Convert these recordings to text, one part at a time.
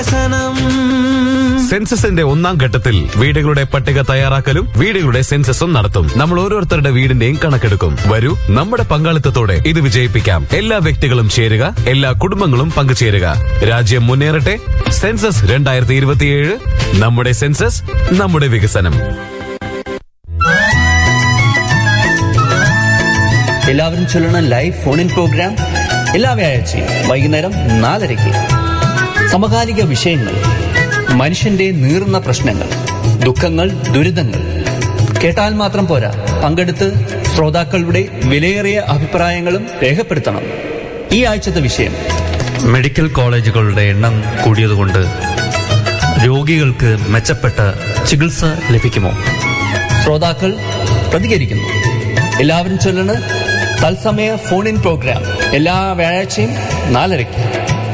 സെൻസസിന്റെ ഒന്നാം ഘട്ടത്തിൽ വീടുകളുടെ പട്ടിക തയ്യാറാക്കലും വീടുകളുടെ സെൻസസും നടത്തും നമ്മൾ ഓരോരുത്തരുടെ വീടിന്റെയും കണക്കെടുക്കും വരൂ നമ്മുടെ പങ്കാളിത്തത്തോടെ ഇത് വിജയിപ്പിക്കാം എല്ലാ വ്യക്തികളും ചേരുക എല്ലാ കുടുംബങ്ങളും പങ്കുചേരുക രാജ്യം മുന്നേറട്ടെ സെൻസസ് രണ്ടായിരത്തി ഇരുപത്തിയേഴ് നമ്മുടെ സെൻസസ് നമ്മുടെ വികസനം എല്ലാവരും ചൊല്ലണ ലൈവ് ഫോൺ ഇൻ പ്രോഗ്രാം എല്ലാ വ്യാഴാഴ്ചയും വൈകുന്നേരം നാലരയ്ക്ക് സമകാലിക വിഷയങ്ങൾ മനുഷ്യന്റെ നീറുന്ന പ്രശ്നങ്ങൾ ദുഃഖങ്ങൾ ദുരിതങ്ങൾ കേട്ടാൽ മാത്രം പോരാ പങ്കെടുത്ത് ശ്രോതാക്കളുടെ വിലയേറിയ അഭിപ്രായങ്ങളും രേഖപ്പെടുത്തണം ഈ ആഴ്ചത്തെ വിഷയം മെഡിക്കൽ കോളേജുകളുടെ എണ്ണം കൂടിയതുകൊണ്ട് രോഗികൾക്ക് മെച്ചപ്പെട്ട ചികിത്സ ലഭിക്കുമോ ശ്രോതാക്കൾ പ്രതികരിക്കുന്നു എല്ലാവരും ചൊല്ലണ് തത്സമയ ഫോൺ ഇൻ പ്രോഗ്രാം എല്ലാ വ്യാഴാഴ്ചയും നാലരയ്ക്ക്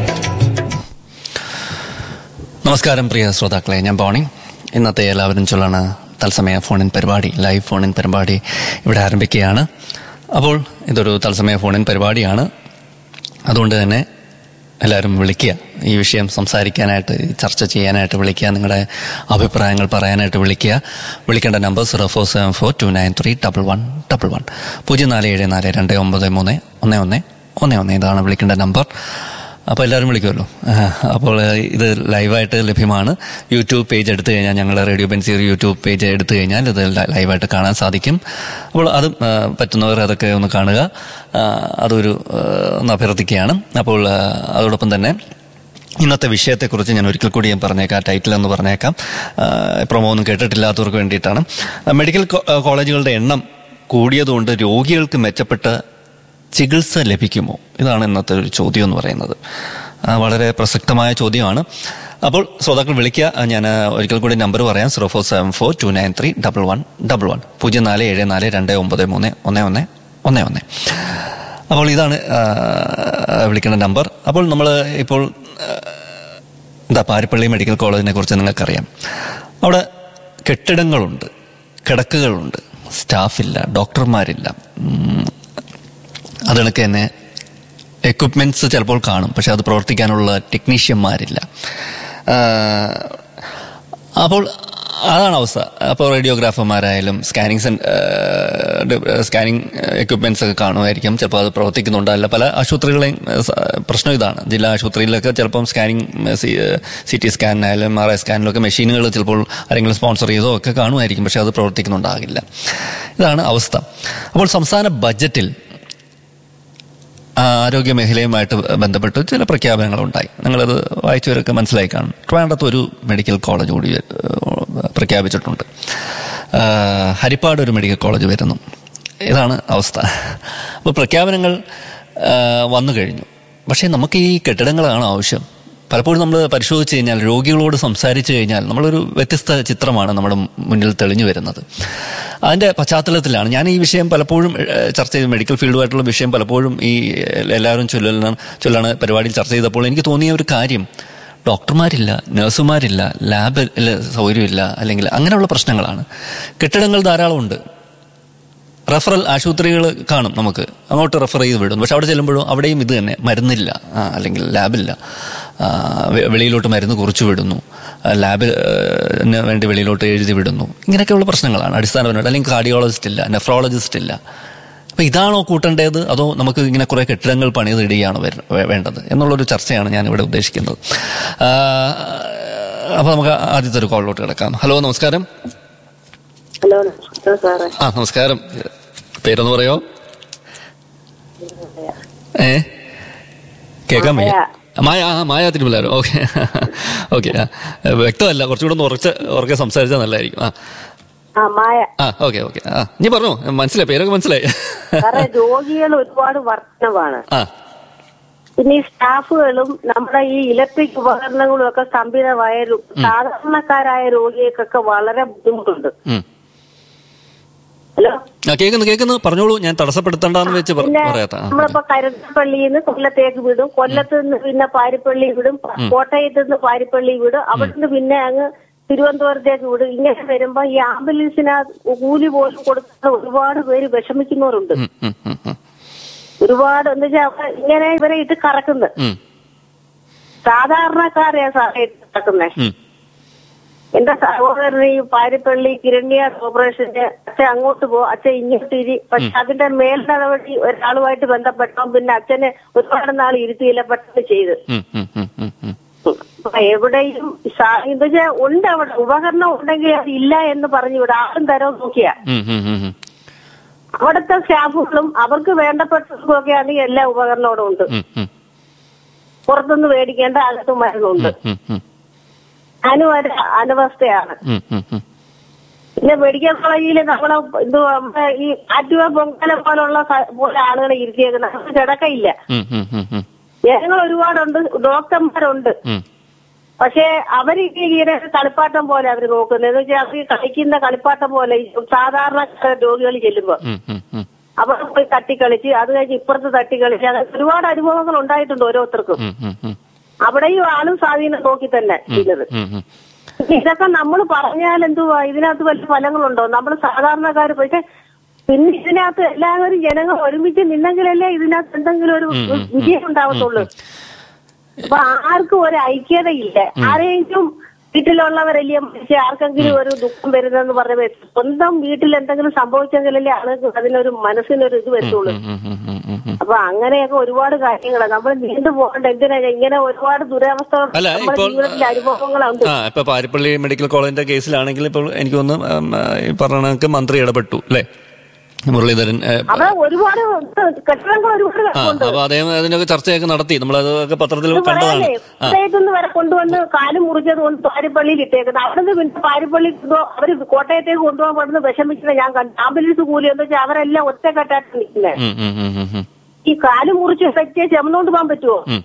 നമസ്കാരം പ്രിയ ശ്രോതാക്കളെ ഞാൻ ബോണി ഇന്നത്തെ എല്ലാവരും ചൊല്ലണ തത്സമയ ഫോൺ ഇൻ പരിപാടി ലൈവ് ഫോൺ ഇൻ പരിപാടി ഇവിടെ ആരംഭിക്കുകയാണ് അപ്പോൾ ഇതൊരു തത്സമയ ഫോൺ ഇൻ പരിപാടിയാണ് അതുകൊണ്ട് തന്നെ എല്ലാവരും വിളിക്കുക ഈ വിഷയം സംസാരിക്കാനായിട്ട് ഈ ചർച്ച ചെയ്യാനായിട്ട് വിളിക്കുക നിങ്ങളുടെ അഭിപ്രായങ്ങൾ പറയാനായിട്ട് വിളിക്കുക വിളിക്കേണ്ട number zero four seven four two nine three double one double one പൂജ്യം നാല് ഏഴ് നാല് രണ്ട് ഒമ്പത് മൂന്ന് ഒന്ന് ഒന്ന് ഒന്ന് ഒന്ന് ഇതാണ് വിളിക്കേണ്ട നമ്പർ അപ്പോൾ എല്ലാവരും വിളിക്കുമല്ലോ അപ്പോൾ ഇത് ലൈവായിട്ട് ലഭ്യമാണ് യൂട്യൂബ് പേജ് എടുത്തു കഴിഞ്ഞാൽ ഞങ്ങളുടെ റേഡിയോ ബെൻസീർ യൂട്യൂബ് പേജ് എടുത്തു കഴിഞ്ഞാൽ ഇത് ലൈവായിട്ട് കാണാൻ സാധിക്കും അപ്പോൾ അത് ആ, പറ്റുന്നവർ അതൊക്കെ ഒന്ന് കാണുക ആ, അതൊരു ആ, ഒന്ന് അഭ്യർത്ഥിക്കുകയാണ് അപ്പോൾ ആ, അതോടൊപ്പം തന്നെ ഇന്നത്തെ വിഷയത്തെക്കുറിച്ച് ഞാൻ ഒരിക്കൽ കൂടി ഞാൻ പറഞ്ഞേക്കാം ടൈറ്റിൽ എന്ന് പറഞ്ഞേക്കാം ആ, പ്രൊമോ ഒന്നും കേട്ടിട്ടില്ലാത്തവർക്ക് വേണ്ടിയിട്ടാണ് ആ, മെഡിക്കൽ കോ- ആ, കോളേജുകളുടെ എണ്ണം കൂടിയതുകൊണ്ട് രോഗികൾക്ക് മെച്ചപ്പെട്ട ചികിത്സ ലഭിക്കുമോ ഇതാണ് ഇന്നത്തെ ഒരു ചോദ്യം എന്ന് പറയുന്നത് ആ, വളരെ പ്രസക്തമായ ചോദ്യമാണ് അപ്പോൾ ശ്രോതാക്കൾ വിളിക്കുക ആ, ഞാൻ ആ, ഒരിക്കൽ കൂടി നമ്പർ പറയാം zero four seven four two nine three double one double one പൂജ്യം നാല് ഏഴ് നാല് രണ്ട് ഒമ്പത് മൂന്ന് ഒന്ന് ഒന്ന് ഒന്ന് ഒന്ന് അപ്പോൾ ഇതാണ് ആ, വിളിക്കേണ്ട നമ്പർ അപ്പോൾ നമ്മൾ ഇപ്പോൾ ആ, എന്താ പാരിപ്പള്ളി മെഡിക്കൽ കോളേജിനെ കുറിച്ച് നിങ്ങൾക്കറിയാം അവിടെ കെട്ടിടങ്ങളുണ്ട് കിടക്കുകളുണ്ട് സ്റ്റാഫില്ല ഡോക്ടർമാരില്ല ഉം, അത് കണക്ക് തന്നെ എക്വിപ്മെന്റ്സ് ചിലപ്പോൾ കാണും പക്ഷെ അത് പ്രവർത്തിക്കാനുള്ള ടെക്നീഷ്യന്മാരില്ല ആ, അപ്പോൾ അതാണ് അവസ്ഥ അപ്പോൾ റേഡിയോഗ്രാഫർമാരായാലും സ്കാനിങ് സ്കാനിങ് എക്വിപ്മെന്റ്സ് ഒക്കെ കാണുമായിരിക്കും ചിലപ്പോൾ അത് പ്രവർത്തിക്കുന്നുണ്ടല്ല പല ആശുപത്രികളെയും ഏഹ്, സ- പ്രശ്നം ഇതാണ് ജില്ലാ ആശുപത്രിയിലൊക്കെ ചിലപ്പം സ്കാനിങ് സി ടി സ്കാനിനായാലും എം ആർ ഐ സ്കാനിലൊക്കെ മെഷീനുകൾ ചിലപ്പോൾ ആരെങ്കിലും സ്പോൺസർ ചെയ്തോ ഒക്കെ കാണുമായിരിക്കും പക്ഷെ അത് പ്രവർത്തിക്കുന്നുണ്ടാകില്ല ഇതാണ് അവസ്ഥ അപ്പോൾ സംസ്ഥാന ബജറ്റിൽ ആരോഗ്യ മേഖലയുമായിട്ട് ബന്ധപ്പെട്ട് ചില പ്രഖ്യാപനങ്ങളുണ്ടായി നിങ്ങളത് വായിച്ചവരൊക്കെ മനസ്സിലായി കാണും ട്രിവാൻഡ്രത്ത് ഒരു മെഡിക്കൽ കോളേജ് കൂടി ഏഹ്, പ്രഖ്യാപിച്ചിട്ടുണ്ട് ആഹ്, ഹരിപ്പാട് ഒരു മെഡിക്കൽ കോളേജ് വരുന്നു ഇതാണ് അവസ്ഥ അപ്പോൾ പ്രഖ്യാപനങ്ങൾ ആഹ്, വന്നു കഴിഞ്ഞു പക്ഷേ നമുക്ക് ഈ കെട്ടിടങ്ങളാണ് ആവശ്യം പലപ്പോഴും നമ്മൾ പരിശോധിച്ച് കഴിഞ്ഞാൽ രോഗികളോട് സംസാരിച്ചു കഴിഞ്ഞാൽ നമ്മളൊരു വ്യത്യസ്ത ചിത്രമാണ് നമ്മുടെ മുന്നിൽ തെളിഞ്ഞു വരുന്നത് അതിന്റെ പശ്ചാത്തലത്തിലാണ് ഞാൻ ഈ വിഷയം പലപ്പോഴും ഏഹ്, ചർച്ച ചെയ്ത് മെഡിക്കൽ ഫീൽഡുമായിട്ടുള്ള വിഷയം പലപ്പോഴും ഈ എല്ലാവരും ചൊല്ലണം ചൊല്ലാണ് പരിപാടിയിൽ ചർച്ച ചെയ്തപ്പോൾ എനിക്ക് തോന്നിയ ഒരു കാര്യം ഡോക്ടർമാരില്ല നഴ്സുമാരില്ല ലാബ് സൗകര്യമില്ല അല്ലെങ്കിൽ അങ്ങനെയുള്ള പ്രശ്നങ്ങളാണ് കെട്ടിടങ്ങൾ ധാരാളമുണ്ട് റെഫറൽ ആശുപത്രികൾ കാണും നമുക്ക് അങ്ങോട്ട് റെഫർ ചെയ്ത് വിടും പക്ഷെ അവിടെ ചെല്ലുമ്പോഴും അവിടെയും ഇത് തന്നെ മരുന്നില്ല ആ, അല്ലെങ്കിൽ ലാബില്ല ആ, വെ- വെളിയിലോട്ട് മരുന്ന് കുറിച്ചു വിടുന്നു ആ, ലാബ് ഏഹ്, ന് വേണ്ടി വെളിയിലോട്ട് എഴുതി വിടുന്നു ഇങ്ങനെയൊക്കെയുള്ള പ്രശ്നങ്ങളാണ് അടിസ്ഥാനപരമായിട്ട് അല്ലെങ്കിൽ കാർഡിയോളജിസ്റ്റ് ഇല്ല നെഫ്രോളജിസ്റ്റ് ഇല്ല അപ്പൊ ഇതാണോ കൂട്ടേണ്ടത് അതോ നമുക്ക് ഇങ്ങനെ കുറെ കെട്ടിടങ്ങൾ പണിതിടുകയാണോ വര- വേ- വേണ്ടത് എന്നുള്ളൊരു ചർച്ചയാണ് ഞാൻ ഇവിടെ ഉദ്ദേശിക്കുന്നത് ആ, അപ്പൊ നമുക്ക് ആദ്യത്തെ ഒരു കോളിലോട്ട് കിടക്കാം ഹലോ നമസ്കാരം ഹലോ നമസ്കാരം സാറേ ആ നമസ്കാരം പേരൊന്ന് പറയോ ഏ കേൾക്കാൻ വയ്യ മായ ആ മായ തിരുമലാരോ ഓക്കെ ഓക്കെ ആ വ്യക്തമല്ല കുറച്ചുകൂടെ ഒന്ന് ഉറച്ച ഉറക്കെ സംസാരിച്ചാൽ നല്ലതായിരിക്കും ആ ആ മായ ആ ഓക്കെ ഓക്കെ ആ നീ പറഞ്ഞോ മനസ്സിലായി പേരൊക്കെ മനസ്സിലായി സാറേ രോഗികൾ ഒരുപാട് വർധനവാണ് ആ പിന്നെ ഈ സ്റ്റാഫുകളും നമ്മുടെ ഈ ഇലക്ട്രിക് ഉപകരണങ്ങളും ഒക്കെ സ്തംഭിതമായ ഒരു- സാധാരണക്കാരായ രോഗികൾക്കൊക്കെ വളരെ ബുദ്ധിമുട്ടുണ്ട് ഉം. ഹലോ ആ കേൾക്കുന്നു കേൾക്കുന്നു പറഞ്ഞോളൂ ഞാൻ തടസ്സപ്പെടുത്തണ്ടെന്ന് വെച്ച് പറ- പിന്നെ പറയാത്ത ആ. നമ്മളിപ്പോ കരുതപ്പള്ളിയിൽ നിന്ന് കൊല്ലത്തേക്ക് വിടും കൊല്ലത്ത് നിന്ന് പിന്നെ പാരിപ്പള്ളി വിടും കോട്ടയത്ത് നിന്ന് പാരിപ്പള്ളി വിടും അവിടുന്ന് പിന്നെ അങ്ങ് തിരുവനന്തപുരത്തേക്ക് വിടും ഇങ്ങനെ വരുമ്പോ ഈ ആംബുലൻസിന് കൂലി പോലും കൊടുക്കുന്ന ഒരുപാട് പേര് വിഷമിക്കുന്നവരുണ്ട് ഉം, ഉം, ഉം, ഉം. ഒരുപാട് എന്താ വെച്ചാൽ ഇങ്ങനെ ഇവരെ ഇട്ട് കറക്കുന്നത് ഉം. സാധാരണക്കാരെയാ സാറേ നടക്കുന്നേ ഉം. എന്റെ സഹോദരൻ ഈ പാരിപ്പള്ളി കിരണ്യ ഓപ്പറേഷന്റെ അച്ഛൻ അങ്ങോട്ട് പോ അച്ഛൻ ഇങ്ങോട്ട് ഇരി പക്ഷെ അതിന്റെ മേൽ നടപടി ഒരാളുമായിട്ട് ബന്ധപ്പെട്ടോ പിന്നെ അച്ഛനെ ഒരുപാട് നാൾ ഇരുത്തിയില്ല പെട്ടെന്ന് ചെയ്ത് ഉം, ഉം, ഉം, ഉം, ഉം. അപ്പൊ എവിടെയും സാ- ഇത് വെച്ചാ ഉണ്ട് അവിടെ ഉപകരണം ഉണ്ടെങ്കിൽ അത് ഇല്ല എന്ന് പറഞ്ഞു ഇവിടെ ആരും തരം നോക്കിയാ ഉം, ഉം, ഉം, ഉം. അവിടുത്തെ സ്റ്റാഫുകളും അവർക്ക് വേണ്ടപ്പെട്ടവർക്കും ഒക്കെ ആണെങ്കിൽ എല്ലാ ഉപകരണങ്ങളും ഉണ്ട് ഉം, ഉം, പുറത്തുനിന്ന് മേടിക്കേണ്ട അകത്ത് മരുന്നുണ്ട് ഉം, ഉം, അതിനും ഒരു അനവസ്ഥയാണ് ഉം, ഉം, ഉം. പിന്നെ മെഡിക്കൽ കോളേജിൽ നമ്മളെ ഇത് നമ്മുടെ ഈ ആറ്റുവ പൊങ്കല പോലുള്ള സ- പോലെ ആളുകളെ ഇരുത്തിയേക്കുന്നത് നമുക്ക് കിടക്കയില്ല ഉം, ഉം, ഉം, ഉം. ജനങ്ങൾ ഒരുപാടുണ്ട് ഡോക്ടർമാരുണ്ട് ഉം. പക്ഷേ അവർ ഇങ്ങനെ കളിപ്പാട്ടം പോലെ അവർ നോക്കുന്നത് എന്ന് വെച്ചാൽ അവർ കളിക്കുന്ന കളിപ്പാട്ടം പോലെ ഈ സാധാരണ രോഗികൾ ചെല്ലുമ്പോ ഉം, ഉം, ഉം. അവർ പോയി തട്ടിക്കളിച്ച് അത് കഴിഞ്ഞ് ഇപ്പുറത്ത് തട്ടിക്കളിച്ച് അങ്ങനെ ഒരുപാട് അനുഭവങ്ങൾ ഉണ്ടായിട്ടുണ്ട് ഓരോരുത്തർക്കും ഉം, ഉം, ഉം. അവിടെയും ആളും സ്വാധീനം നോക്കി തന്നെ ചെയ്യുന്നത് ഉം, ഉം. ഇതൊക്കെ നമ്മൾ പറഞ്ഞാൽ എന്തുവാ ഇതിനകത്ത് വല്ല ഫലങ്ങളുണ്ടോ നമ്മൾ സാധാരണക്കാർ പക്ഷെ പിന്നെ ഇതിനകത്ത് എല്ലാവരും ജനങ്ങൾ ഒരുമിച്ച് നിന്നെങ്കിലല്ലേ ഇതിനകത്ത് എന്തെങ്കിലും ഒരു വിജയം ഉണ്ടാവത്തുള്ളൂ അപ്പൊ ആർക്കും ഒരു ഐക്യതയില്ല ആരെങ്കിലും വീട്ടിലുള്ളവരല്ലേ മരിച്ച് ആർക്കെങ്കിലും ഒരു ദുഃഖം വരുന്നെന്ന് പറഞ്ഞ സ്വന്തം വീട്ടിൽ എന്തെങ്കിലും സംഭവിച്ചെങ്കിലല്ലേ ആളുകൾക്ക് അതിനൊരു മനസ്സിനൊരു ഇത് വരത്തുള്ളൂ ഉം, ഉം, ഉം, ഉം, ഉം. അപ്പൊ അങ്ങനെയൊക്കെ ഒരുപാട് കാര്യങ്ങളാണ് നമ്മൾ നീണ്ടു പോകേണ്ട എന്തിനാ ഇങ്ങനെ ഒരുപാട് ദുരവസ്ഥകൾ അല്ല, നമ്മുടെ ഇപ്പോൾ- ജീവിതത്തിൽ അനുഭവങ്ങളുണ്ട് ആ ഇപ്പൊ പാരിപ്പള്ളി മെഡിക്കൽ കോളേജിന്റെ കേസിലാണെങ്കിൽ ഇപ്പോൾ എനിക്ക് തോന്നുന്നു ഉം, ഈ പറഞ്ഞ കണക്ക് മന്ത്രി ഇടപെട്ടു അല്ലേ മുരളീധരൻ ഏ, അവിടെ ഒരുപാട് കെട്ടിടങ്ങൾ ഒരുപാട് ആ കിടപ്പുണ്ട് അപ്പൊ അദ്ദേഹം അതിനൊക്കെ ചർച്ചയൊക്കെ നടത്തി നമ്മളതൊക്കെ പത്രത്തിൽ ഇത് കണ്ടതാണ് പറയാനേ ആ കോട്ടയത്തുനിന്ന് വരെ കൊണ്ടുവന്ന് കാല് മുറിച്ചത് കൊണ്ട് പാരിപ്പള്ളിയിൽ ഇട്ടേക്കുന്നത് അവിടുന്ന് പിന്നെ പാരിപ്പള്ളി കൊണ്ടു അവര് കോട്ടയത്തേക്ക് കൊണ്ടുപോകാൻ പെടുന്ന വിഷമിക്കുന്നത് ഞാൻ കണ്ടു ആംബുലൻസ് കൂലി എന്ന് വെച്ചാൽ അവരെല്ലാം ഒറ്റക്കെട്ടായിട്ട് നിൽക്കുന്നത് ഉം, ഉം, ഉം, ഉം, ഉം. ഈ കാല് മുറിച്ച് വ്യക്തിയെ ചുമന്നുകൊണ്ട് പോകാൻ പറ്റുമോ ഉം.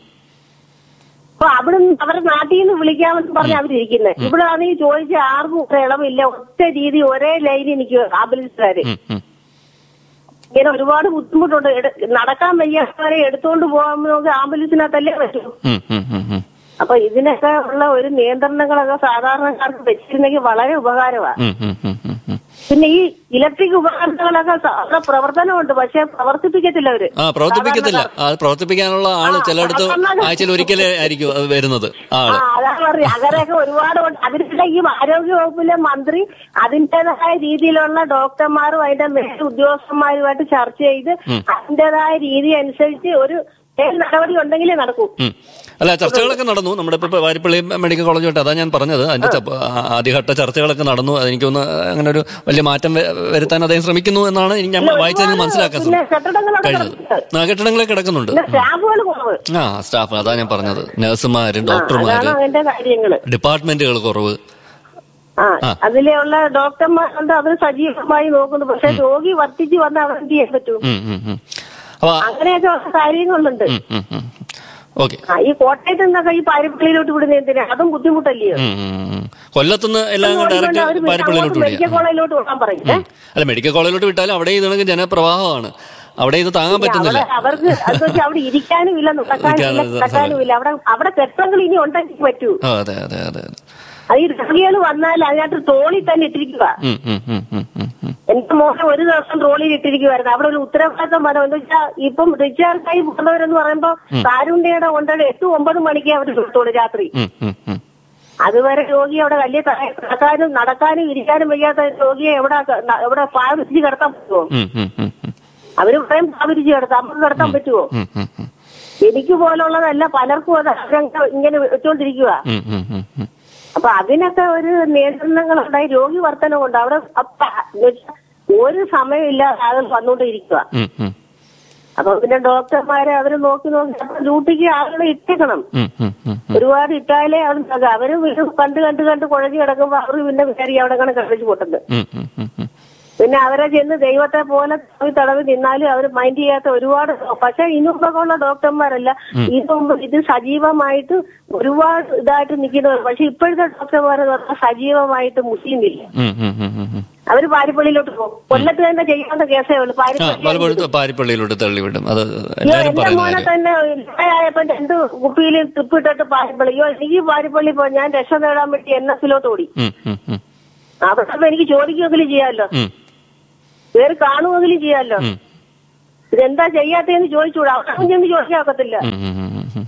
അപ്പൊ അവിടെ അവരുടെ നാട്ടിൽ നിന്ന് വിളിക്കാമെന്ന് പറഞ്ഞ് അവരിയ്ക്കുന്നത് ഇവിടെ ആണെങ്കിൽ ചോദിച്ച ആർക്കും ഒരു ഇളവില്ല ഒറ്റ രീതി ഒരേ ലൈനിൽ നിൽക്കുക ആംബുലൻസുകാര് ഉം, ഉം. ഇങ്ങനെ ഒരുപാട് ബുദ്ധിമുട്ടുണ്ട് എട്- നടക്കാൻ വയ്യാത്തവരെ എടുത്തുകൊണ്ട് പോകാമെന്ന് ആംബുലൻസിനകത്തല്ലേ പറ്റൂ ഉം, ഉം, ഉം, ഉം. അപ്പൊ ഇതിനൊക്കെ ഉള്ള ഒരു നിയന്ത്രണങ്ങളൊക്കെ സാധാരണക്കാർക്ക് വെച്ചിരുന്നെങ്കിൽ വളരെ ഉപകാരമാണ് ഉം, ഉം, ഉം, ഉം, ഉം. പിന്നെ ഈ ഇലക്ട്രിക് ഉപകരണങ്ങളൊക്കെ സ- അവിടെ പ്രവർത്തനമുണ്ട് പക്ഷെ പ്രവർത്തിപ്പിക്കത്തില്ല അവര് ആ പ്രവർത്തിപ്പിക്കത്തില്ല അത് പ്രവർത്തിപ്പിക്കാനുള്ള ആള് ആ, ചിലയിടത്ത് സാധാരണ- ആഴ്ചയിൽ ഒരിക്കലേ ആയിരിക്കും അത് വരുന്നത് ആ ആള് അതാണ് പറഞ്ഞത് അങ്ങനെയൊക്കെ ഒരുപാട് ഉണ്ട് അതിനിടെ ഈ ആരോഗ്യ വകുപ്പിലെ മന്ത്രി അതിന്റേതായ രീതിയിലുള്ള ഡോക്ടർമാരും അതിന്റെ മേൽ ഉദ്യോഗസ്ഥന്മാരുമായിട്ട് ചർച്ച ചെയ്ത് അതിന്റേതായ രീതി അനുസരിച്ച് ഒരു മേൽ നടപടി ഉണ്ടെങ്കിലേ നടക്കൂ ഉം. അല്ല ചർച്ചകളൊക്കെ നടന്നു നമ്മുടെ ഇപ്പൊ വാരിപ്പള്ളി മെഡിക്കൽ കോളേജുമായിട്ട് അതാ ഞാൻ പറഞ്ഞത് അതിന്റെ ചപ്പ- ആ- ആദ്യഘട്ട ചർച്ചകളൊക്കെ നടന്നു അതെനിക്കൊന്ന് അങ്ങനെ ഒരു വലിയ മാറ്റം വെ- വരുത്താൻ അദ്ദേഹം ശ്രമിക്കുന്നു എന്നാണ് ഇനി ഞാൻ ഇല്ല, വായിച്ചതിൽ ഒരുപാട് മനസ്സിലാക്കാൻ പിന്നെ ശ്രമിച്ചത് കെട്ടിടങ്ങളൊക്കെ കഴിഞ്ഞത് കിടക്കുന്നുണ്ട്. ആ കെട്ടിടങ്ങളൊക്കെ കിടക്കുന്നുണ്ട് പിന്നെ സ്റ്റാഫുകൾ കുറവ് ആ സ്റ്റാഫ് അതാ ഞാൻ പറഞ്ഞത് നഴ്സുമാര് ആ, ഡോക്ടർമാര് അതാണ് അതിന്റെ കാര്യങ്ങള് ഡിപ്പാർട്ട്മെന്റുകൾ കുറവ് ആ ആ. അതിലെയുള്ള ഡോക്ടർമാരുണ്ട് അവർ സജീവമായി നോക്കുന്നു പക്ഷെ രോഗി വർദ്ധിച്ചു വന്നാൽ അവർ എന്ത് ചെയ്യാൻ പറ്റും ഉം, ഉം, ഉം. അപ്പൊ അങ്ങനെയൊക്കെ ഉള്ള കാര്യങ്ങളുണ്ട് ഉം, ഉം, ഉം. ഓക്കെ ആ, ഈ കോട്ടയത്ത് നിന്നൊക്കെ ഈ പാരിപ്പള്ളിയിലോട്ട് വിടുന്ന എന്തിനാ അതും ബുദ്ധിമുട്ടല്ലയോ ഉം, ഉം, ഉം. കൊല്ലത്തുനിന്ന് എല്ലാം അതുകൊണ്ട് ഡയറക്റ്റ് അവര് പാരിപ്പള്ളിയിലോട്ട് അങ്ങോട്ട് മെഡിക്കൽ വിടുക കോളേജിലോട്ട് വിടാൻ പറയും ഏ? അല്ല മെഡിക്കൽ കോളേജിലോട്ട് വിട്ടാലും അവിടെ ഇതൊക്കെ ജനപ്രവാഹമാണ് അവിടെ ഇത് താങ്ങാൻ പറ്റുന്നില്ല അവിടെ അവർക്ക് അത് വെച്ചാൽ അവിടെ ഇരിക്കാനും ഇല്ല നടക്കാനും ഇല്ല ഇരിക്കാനും ഇല്ല, നടക്കാനും ഇല്ല അവിടെ അവിടെ കെട്ടങ്ങൾ ഇനി ഉണ്ടെങ്കിൽ പറ്റൂ ആ, അതെ അതെ അതെ അതെ അത് ഈ രോഗികൾ വന്നാൽ അതിനകത്ത് ട്രോളിൽ തന്നെ ഇട്ടിരിക്കുക ഉം, ഉം, ഉം, ഉം, ഉം, ഉം. എന്റെ മോനെ ഒരു ദിവസം ട്രോളിൽ ഇട്ടിരിക്കുവായിരുന്നു അവിടെ ഒരു ഉത്തരവാദിത്തം വരണം എന്ന് വെച്ചാൽ ഇപ്പം റിച്ചാർജ് ആയി പോകുന്നവരെന്ന് പറയുമ്പോ കാരുണ്യയുടെ കൊണ്ടുള്ള എട്ട് ഒമ്പത് മണിക്ക് അവർ കൊടുത്തോളൂ രാത്രി ഉം, ഉം, ഉം. അതുവരെ രോഗി അവിടെ വലിയ ത- നടക്കാനും നടക്കാനും ഇരിക്കാനും വയ്യാത്ത രോഗിയെ എവിടെ ക- എവിടെ പാവിരിച്ച് കിടത്താൻ പറ്റുമോ ഉം, ഉം, ഉം, ഉം. അവര് പറയും പാവിരിച്ച് കിടത്താം നമുക്ക് കിടത്താൻ പറ്റുമോ ഉം, ഉം, ഉം. എനിക്ക് പോലുള്ളതല്ല പലർക്കും അത് അവരങ്ങനെ ഇങ്ങനെ വെച്ചോണ്ടിരിക്കുക ഉം, ഉം, ഉം, ഉം. അപ്പൊ അതിനൊക്കെ ഒരു നിയന്ത്രണങ്ങളുണ്ടായി രോഗി വർധനമുണ്ട് അവിടെ അപ്പ എന്ന് വെച്ചാ ഒരു സമയമില്ലാതെ ആളുകൾ വന്നുകൊണ്ടിരിക്കുക ഉം, ഉം. അപ്പൊ പിന്നെ ഡോക്ടർമാരെ അവര് നോക്കി നോക്കി അപ്പൊ ഡ്യൂട്ടിക്ക് ആളുകളെ ഇട്ടേക്കണം ഉം, ഉം, ഉം, ഉം. ഒരുപാട് ഇട്ടാലേ അവർ അത് അവര് വീണ്ടും കണ്ട് കണ്ട് കണ്ട് കുഴഞ്ഞു കിടക്കുമ്പോ അവർ പിന്നെ കയറി അവിടെ കണ്ട് കളിച്ചു പൊട്ടുന്നത് ഉം, ഉം, ഉം, ഉം. പിന്നെ അവരെ ചെന്ന് ദൈവത്തെ പോലെ തടവി തടവി നിന്നാലും അവർ മൈൻഡ് ചെയ്യാത്ത ഒരുപാട് പക്ഷെ ഇന്നുമ്പൊക്കെ ഉള്ള ഡോക്ടർമാരല്ല ഇതിനു മുമ്പ് ഇത് സജീവമായിട്ട് ഒരുപാട് ഇതായിട്ട് നിൽക്കുന്നവർ പക്ഷെ ഇപ്പോഴത്തെ ഡോക്ടർമാരെന്ന് പറഞ്ഞാൽ സജീവമായിട്ട് മുസ്ലിമില്ല ഉം, ഉം, ഉം, ഉം, ഉം. അവര് പാരിപ്പള്ളിയിലോട്ട് പോകും കൊല്ലത്ത് തന്നെ ചെയ്യാവുന്ന കേസേ ഉള്ളൂ ആ പാരിപ്പള്ളി പലപ്പോഴും പാരിപ്പള്ളിയിലോട്ട് തള്ളിവിടും അത് അയ്യോ എല്ലാവരും എന്റെ പറയുന്ന മോനെ കാര്യം തന്നെ ആയപ്പോ രണ്ട് കുപ്പിയിൽ ട്രിപ്പിട്ടിട്ട് പാരിപ്പള്ളി അയ്യോ എനിക്ക് പാരിപ്പള്ളി പോ ഞാൻ രക്ഷ നേടാൻ വേണ്ടി എൻ എസിലോട്ട് ഓടി ഉം, ഉം, ഉം. അവിടെ അപ്പൊ എനിക്ക് ചോദിക്കുമെങ്കിലും ചെയ്യാമല്ലോ ഉം, വേറെ കാണുമെങ്കിലും ചെയ്യാമല്ലോ ഉം. ഇതെന്താ ചെയ്യാത്തതെന്ന് ചോദിച്ചൂടാ അവിടെ ചെന്ന് ചോദിക്കാൻ ഒക്കത്തില്ല ഉം, ഉം, ഉം, ഉം, ഉം.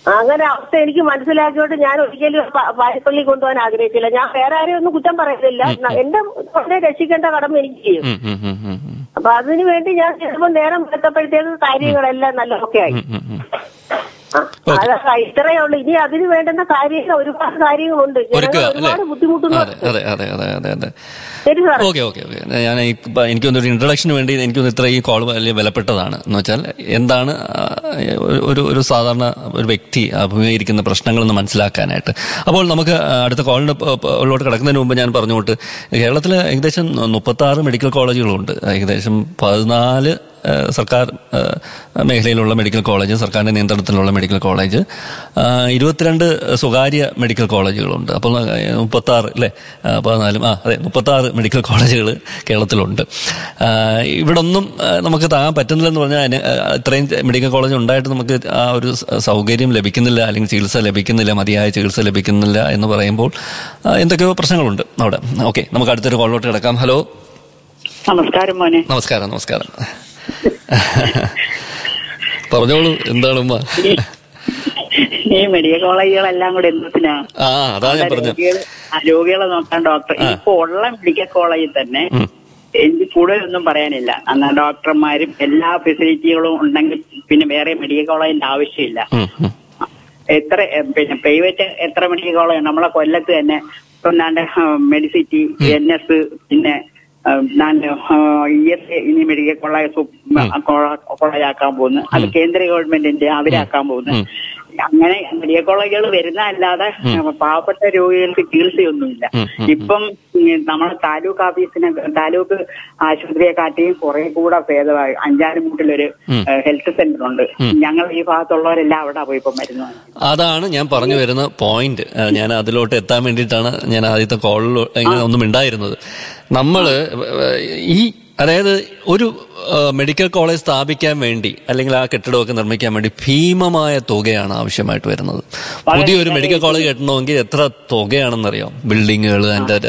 അങ്ങനെ അവസ്ഥ എനിക്ക് മനസ്സിലാക്കിയോണ്ട് ഞാൻ ഒരിക്കലും പ- പാരിപ്പള്ളി കൊണ്ടുപോകാൻ ആഗ്രഹിച്ചില്ല ഞാൻ വേറെ ആരെയും ഒന്നും കുറ്റം പറയുന്നില്ല ന- എന്റെ തൊണ്ടയെ രക്ഷിക്കേണ്ട കടമ എനിക്ക് ചെയ്യും ഉം, ഉം, ഉം, ഉം, ഉം. അപ്പൊ അതിനു വേണ്ടി ഞാൻ ചിലപ്പോൾ നേരം എടുത്തപ്പോഴത്തേക്ക് കാര്യങ്ങളെല്ലാം നല്ല ഒക്കെ ആയി ഉം, ഉം. ആ, അതൊക്കെ ഇത്രയേ ഉള്ളൂ ഇനി അതിന് വേണ്ടുന്ന കാര്യങ്ങൾ ഒരുപാട് കാര്യങ്ങളുണ്ട് ഒരുക്കുക ജനങ്ങൾ അല്ലേ ഒരുപാട് ബുദ്ധിമുട്ടുന്നു അതെ അതെ അതെ അതെ അതെ അതെ ശരി സാർ ഓക്കെ ഓക്കെ ഓക്കെ ഞാൻ ഈ- ഇപ്പൊ എനിക്കൊന്നൊരു ഇൻട്രഡക്ഷന് വേണ്ടി എനിക്കൊന്ന് ഇത്ര ഈ കോൾ വലിയ വിലപ്പെട്ടതാണ് എന്ന് വെച്ചാൽ എന്താണ് ആ, ഒരു- ഒരു ഒരു സാധാരണ ഒരു വ്യക്തി അഭിമുഖീകരിക്കുന്ന പ്രശ്നങ്ങളെന്ന് മനസ്സിലാക്കാനായിട്ട് അപ്പോൾ നമുക്ക് അടുത്ത കോളിന് ഉള്ളോട്ട് കിടക്കുന്നതിന് മുമ്പ് ഞാൻ പറഞ്ഞുകൊണ്ട് കേരളത്തിൽ ഏകദേശം മുപ്പത്തി ആറ് മെഡിക്കൽ കോളേജുകളുണ്ട് ഏകദേശം പതിനാല് ആ, സർക്കാർ ആ, മേഖലയിലുള്ള മെഡിക്കൽ കോളേജ് സർക്കാരിന്റെ നിയന്ത്രണത്തിലുള്ള മെഡിക്കൽ കോളേജ് ആ, ഇരുപത്തിരണ്ട് സ്വകാര്യ മെഡിക്കൽ കോളേജുകളുണ്ട് അപ്പോൾ മുപ്പത്തി ആറ് അല്ലേ ആ, പതിനാലും ആ അതെ മുപ്പത്തി ആറ് മെഡിക്കൽ കോളേജുകൾ കേരളത്തിലുണ്ട് ആ, ഇവിടെ ഒന്നും ആ, നമുക്ക് താങ്ങാൻ പറ്റുന്നില്ലെന്ന് പറഞ്ഞാൽ അതിന് ആ, ഇത്രയും മെഡിക്കൽ കോളേജ് ഉണ്ടായിട്ട് നമുക്ക് ആ ഒരു സ- സൗകര്യം ലഭിക്കുന്നില്ല അല്ലെങ്കിൽ ചികിത്സ ലഭിക്കുന്നില്ല മതിയായ ചികിത്സ ലഭിക്കുന്നില്ല എന്ന് പറയുമ്പോൾ ആ, എന്തൊക്കെയോ പ്രശ്നങ്ങളുണ്ട് അവിടെ ഓക്കെ നമുക്ക് അടുത്തൊരു കോളിലോട്ട് കിടക്കാം ഹലോ നമസ്കാരം മോനെ നമസ്കാരം നമസ്കാരം പറഞ്ഞോളൂ എന്താണ് ഉമ്മ ഈ മെഡിക്കൽ കോളേജുകളെല്ലാം കൂടെ എന്തിനാ ആ അതാ ഞാൻ പറഞ്ഞത് രോഗികള് ആ, രോഗികളെ നോക്കാൻ ഡോക്ടർ ഇപ്പൊ ഉള്ള മെഡിക്കൽ കോളേജിൽ തന്നെ എനിക്ക് കൂടുതലൊന്നും പറയാനില്ല എന്നാ ഡോക്ടർമാരും എല്ലാ ഫെസിലിറ്റികളും ഉണ്ടെങ്കിൽ പിന്നെ വേറെ മെഡിക്കൽ കോളേജിന്റെ ആവശ്യമില്ല ഉം, ഉം. എത്ര എ, പിന്നെ പ്രൈവറ്റ് എത്ര മെഡിക്കൽ കോളേജ് നമ്മളെ കൊല്ലത്ത് തന്നെ ഒന്നാണ്ട് മെഡിസിറ്റി എൻ എസ് പിന്നെ ആ, ഞാൻ ഇ എസ് ഇനി മെഡിക്കൽ കോളേജ് സു- കോള- കോളേജാക്കാൻ പോകുന്നു അത് കേന്ദ്ര ഗവൺമെന്റിന്റെ അവരാക്കാൻ പോകുന്നു അങ്ങനെ മെഡിക്കൽ കോളേജുകൾ വരുന്ന അല്ലാതെ പാവപ്പെട്ട രോഗികൾക്ക് ചികിത്സയൊന്നുമില്ല ഇപ്പം ഉം, നമ്മുടെ താലൂക്ക് ഓഫീസിനെ താലൂക്ക് ആശുപത്രിയെ കാട്ടിയും കുറെ കൂടെ ഭേദമായി അഞ്ചാലുമൂട്ടിലൊരു ഹെൽത്ത് സെന്റർ ഉണ്ട് ഞങ്ങൾ ഈ ഭാഗത്തുള്ളവരെല്ലാം അവിടെ പോയി ഇപ്പം മരുന്ന് വാങ്ങിക്കുന്നത്. അതാണ് ഞാൻ പറഞ്ഞു വരുന്ന പോയിന്റ് ഏഹ് ഞാൻ അതിലോട്ട് എത്താൻ വേണ്ടിയിട്ടാണ് ഞാൻ ആദ്യത്തെ കോളിൽ ഇങ്ങനെ ഒന്നും ഉണ്ടായിരുന്നത് നമ്മള് ഈ അതായത് ഒരു ഏഹ് മെഡിക്കൽ കോളേജ് സ്ഥാപിക്കാൻ വേണ്ടി അല്ലെങ്കിൽ ആ കെട്ടിടമൊക്കെ നിർമ്മിക്കാൻ വേണ്ടി ഭീമമായ തുകയാണ് ആവശ്യമായിട്ട് വരുന്നത് പുതിയൊരു മെഡിക്കൽ കോളേജ് കെട്ടണമെങ്കിൽ എത്ര തുകയാണെന്നറിയാം ബിൽഡിങ്ങുകൾ അതിന്റെ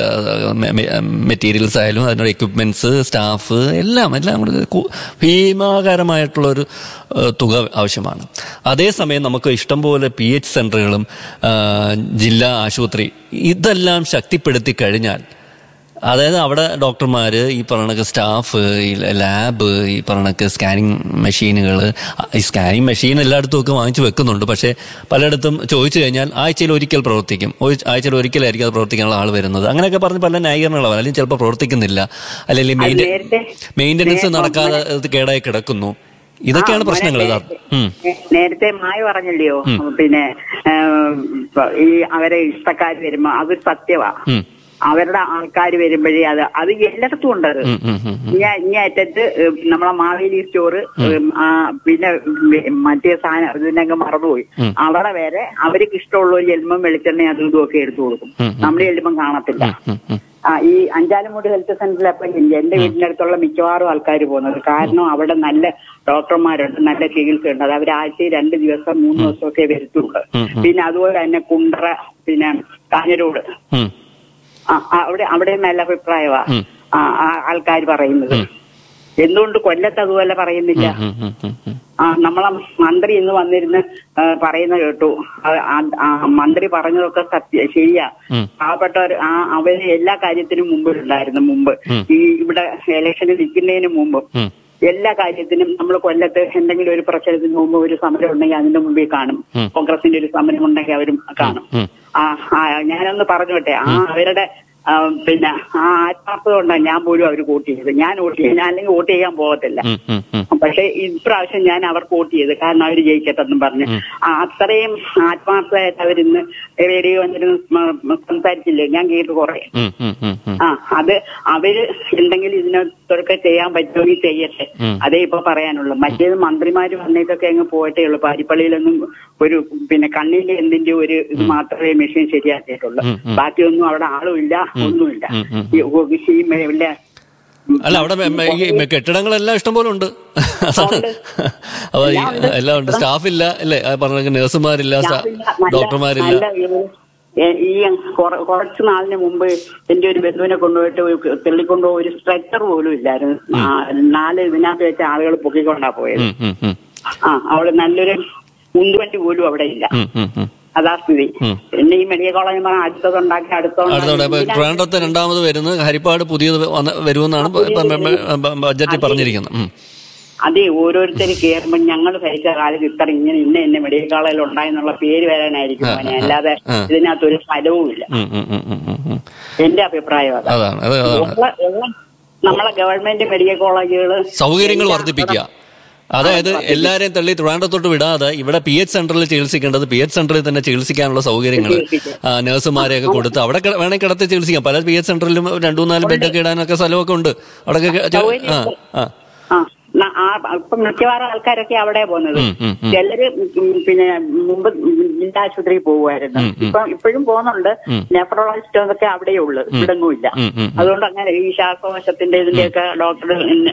മെറ്റീരിയൽസ് ആയാലും അതിനുള്ള എക്യുപ്മെന്റ്സ് സ്റ്റാഫ് എല്ലാം എല്ലാം കൂടെ കു- ഭീമാകരമായിട്ടുള്ളൊരു ഏഹ് തുക ആവശ്യമാണ് അതേസമയം നമുക്ക് ഇഷ്ടംപോലെ പി എച്ച് സെന്ററുകളും ആ, ജില്ലാ ആശുപത്രി ഇതെല്ലാം ശക്തിപ്പെടുത്തി കഴിഞ്ഞാൽ അതായത് അവിടെ ഡോക്ടർമാര് ഈ പറഞ്ഞ സ്റ്റാഫ് ഈ ലാബ് ഈ പറഞ്ഞ സ്കാനിങ് മെഷീനുകൾ ഈ സ്കാനിങ് മെഷീൻ എല്ലായിടത്തും ഒക്കെ വാങ്ങിച്ചു വെക്കുന്നുണ്ട് പക്ഷേ പലയിടത്തും ചോദിച്ചു കഴിഞ്ഞാൽ ആഴ്ചയിൽ ഒരിക്കൽ പ്രവർത്തിക്കും ഒരു- ആഴ്ചയിൽ ഒരിക്കലായിരിക്കും അത് പ്രവർത്തിക്കാനുള്ള ആൾ വരുന്നത് അങ്ങനെയൊക്കെ പറഞ്ഞ് പല ന്യായീകരണങ്ങളാണ് അല്ലെങ്കിൽ ചിലപ്പോൾ പ്രവർത്തിക്കുന്നില്ല അല്ലെങ്കിൽ മെയിൻ്റെ നേരത്തെ- മെയിൻ്റനൻസ് നേരത്തെ നടക്കാതെ ഇത് കേടായി കിടക്കുന്നു ഇതൊക്കെയാണ് ആ, പ്രശ്നങ്ങൾ മോനെ, ഇതാ ഉം. നേ- നേരത്തെ മായ പറഞ്ഞില്ലയോ പിന്നെ ഏം, ഈ അവരെ ഇഷ്ടക്കാർ വരുമ്പോ അതൊരു സത്യവാ ഉം. അവരുടെ ആൾക്കാർ വരുമ്പോഴേ അത് അത് എല്ലായിടത്തും ഉണ്ട് അത് ഉം, ഉം, ഉം, ഉം. ഇനി ഇനി അറ്റത്ത് ഏം, നമ്മളെ മാവേലി സ്റ്റോറ് ഏം, ആ, പിന്നെ വെ- മറ്റേ സാധനം ഇതിനൊക്കെ മറന്നുപോയി അവിടെ വരെ അവർക്ക് ഇഷ്ടമുള്ള ഒരു എൽമം വെളിച്ചെണ്ണ അതും ഇതും ഒക്കെ എടുത്തു കൊടുക്കും നമ്മുടെ എൽമം കാണത്തില്ല ഉം, ഉം. ആ ഈ അഞ്ചാലുമൂട് ഹെൽത്ത് സെന്ററിൽ അപ്പൊ എന്റെ വീടിന്റെ അടുത്തുള്ള മിക്കവാറും ആൾക്കാർ പോകുന്നത് കാരണം അവിടെ നല്ല ഡോക്ടർമാരുണ്ട് നല്ല ചികിത്സയുണ്ട് അത് അവർ ആഴ്ചയിൽ രണ്ട് ദിവസം മൂന്ന് ദിവസമൊക്കെ വരുത്തുള്ളൂ പിന്നെ അതുപോലെ തന്നെ കുണ്ടറ പിന്നെ കാഞ്ഞരോട് ഉം. ആ, ആ, അവിടെ അവിടെ നല്ല അഭിപ്രായമാ ആൾക്കാർ പറയുന്നത് എന്തുകൊണ്ട് കൊല്ലത്ത് അതുപോലെ പറയുന്നില്ല ഉം, ഉം, ഉം, ഉം. ആ നമ്മളെ മന്ത്രി ഇന്ന് വന്നിരുന്ന് ആ, പറയുന്ന കേട്ടു ആ, ആ- ആ മന്ത്രി പറഞ്ഞതൊക്കെ സത്യ ശരിയാ ഉം. പാവപ്പെട്ടവർ ആ അവര് എല്ലാ കാര്യത്തിനും മുമ്പിലുണ്ടായിരുന്നു മുമ്പ് ഈ ഇവിടെ ഇലക്ഷന് നിൽക്കുന്നതിന് മുമ്പ് ഉം. എല്ലാ കാര്യത്തിനും നമ്മൾ കൊല്ലത്ത് എന്തെങ്കിലും ഒരു പ്രശ്നത്തിന് മുമ്പ് ഒരു സമരം ഉണ്ടെങ്കിൽ അതിന്റെ മുമ്പിൽ കാണും കോൺഗ്രസിന്റെ ഒരു സമരം ഉണ്ടെങ്കിൽ അവരും കാണും ആ ആ, ഞാനൊന്ന് പറഞ്ഞോട്ടെ ആ അവരുടെ ആ, പിന്നെ ആ ആത്മാർത്ഥത കൊണ്ടാണ് ഞാൻ പോലും അവർ വോട്ട് ചെയ്തത് ഞാൻ വോട്ട് ചെയ്യും ഞാൻ അല്ലെങ്കിൽ വോട്ട് ചെയ്യാൻ പോകത്തില്ല ഉം, ഉം, ഉം. പക്ഷെ ഇപ്രാവശ്യം ഞാൻ അവർക്ക് വോട്ട് ചെയ്ത് കാരണം അവർ ജയിക്കട്ടെന്നും പറഞ്ഞ് ആ, അത്രയും ആത്മാർത്ഥമായിട്ട് അവരിന്ന് റേഡിയോ വന്നിരുന്ന് സ്മ- സംസാരിച്ചില്ലേ ഞാൻ കേട്ടു കുറെ ഉം, ഉം, ഉം, ഉം. ആ അത് അവര് എന്തെങ്കിലും ഇതിനൊക്കെ ചെയ്യാൻ പറ്റുമെങ്കിൽ ചെയ്യട്ടെ അതേ ഇപ്പൊ പറയാനുള്ളൂ മറ്റേത് മന്ത്രിമാര് വന്നേക്കൊക്കെ അങ്ങ് പോയിട്ടേ ഉള്ളൂ പാരിപ്പള്ളിയിലൊന്നും ഒരു പിന്നെ കണ്ണിന്റെ എന്തിന്റെ ഒരു ഇത് മാത്രമേ മെഷീൻ ശരിയാക്കിയിട്ടുള്ളൂ ബാക്കിയൊന്നും അവിടെ ആളുമില്ല ഒന്നുമില്ല ഈ ഒ- ഈ മെ- ഇല്ല അല്ല അവിടെ മെ- മെ- ഈ കെട്ടിടങ്ങളെല്ലാം ഇഷ്ടംപോലെ ഉണ്ട് അതാണ് അപ്പൊ ഈ എല്ലാം ഉണ്ട് സ്റ്റാഫില്ല അല്ലേ ആ പറഞ്ഞ നഴ്സുമാരില്ല സ്റ്റാ- ഞാനില്ല, നല്ല- ഡോക്ടർമാരില്ല നല്ല ഈ- ഏ- ഈ കുറ- കുറച്ച് നാളിന് മുമ്പ് എന്റെ ഒരു ബന്ധുവിനെ കൊണ്ടുപോയിട്ട് ഒരു തെള്ളിക്കൊണ്ടു ഒരു സ്ട്രെച്ചർ പോലും ഇല്ലായിരുന്നു ആ, നാല് ഇതിനകത്ത് വെച്ച ആളുകൾ പൊക്കിക്കൊണ്ടാ പോയത് ഉം, ഉം, ഉം. ആ അവള് നല്ലൊരു ഉന്തുവണ്ടി പോലും അവിടെ ഇല്ല ഉം, ഉം, ഉം. അതാ സ്ഥിതി ഉം. പിന്നെ ഈ മെഡിക്കൽ കോളേജ് പറഞ്ഞാൽ അടുത്തതുണ്ടാക്കി അടുത്തോടെ ഇപ്പൊ അടുത്തോണ്ടാക്കി ട്രിവാൻഡ്രത്ത് രണ്ടാമത് വരുന്നത് ഹരിപ്പാട് പുതിയത് വന്ന് വരുമെന്നാണ് ബ- ബ- ബ- ബഡ്ജറ്റിൽ പറഞ്ഞിരിക്കുന്നത് ഉം. അതെ ഓരോരുത്തർ കയറുമ്പോൾ ഞങ്ങൾ ഭരിച്ച കാലത്ത് ഇത്ര ഇങ്ങനെ ഇന്ന ഇന്ന മെഡിക്കൽ കോളേജിൽ ഉണ്ടായെന്നുള്ള പേര് വരാനായിരിക്കും ആ, മോനെ. ആ, അല്ലാതെ ആ. ഇതിനകത്തൊരു ഫലവും ഇല്ല ഉം, ഉം, ഉം, ഉം, ഉം, ഉം. എന്റെ അഭിപ്രായം അതാ അതാണ് അത് അതാണ് ഉള്ള- ഉള്ള നമ്മളെ ഗവൺമെന്റ് മെഡിക്കൽ കോളേജുകൾ സൗകര്യങ്ങൾ വർദ്ധിപ്പിക്കുക അതായത് എല്ലാരെയും തള്ളി ട്രിവാൻഡ്രത്തോട്ട് വിടാതെ ഇവിടെ പി എച്ച് സെന്ററിൽ ചികിത്സിക്കേണ്ടത് പി എച്ച് സെന്ററിൽ തന്നെ ചികിത്സിക്കാനുള്ള സൗകര്യങ്ങൾ ചികിത്സിക്കാം. നഴ്സുമാരെയൊക്കെ കൊടുത്ത് അവിടെ കിട- വേണമെങ്കിൽ കിടത്തി ചികിത്സിക്കാം പല പി എച്ച് സെന്ററിലും രണ്ടു മൂന്നാല് ബെഡൊക്കെ ഇടാനൊക്കെ സ്ഥലമൊക്കെ ഉണ്ട് അവിടെ ആ ആ ആ ന- ആ ഇപ്പൊ മിക്കവാറും ആൾക്കാരൊക്കെ അവിടെ പോകുന്നത് ഉം, ഉം, ഉം. ചിലര് ഉം പിന്നെ മുമ്പ് ജില്ലാ ആശുപത്രിയിൽ പോകുമായിരുന്നു ഉം, ഉം. ഇപ്പൊ ഇപ്പോഴും പോകുന്നുണ്ട് ഉം. നെഫ്രോളജിസ്റ്റ് ഒക്കെ അവിടെ ഉള്ളു ഇവിടെങ്ങും ഇല്ല ഉം, ഉം, ഉം. അതുകൊണ്ട് അങ്ങനെ ഈ ശ്വാസകോശത്തിന്റെ ഇതിന്റെയൊക്കെ ഡോക്ടർ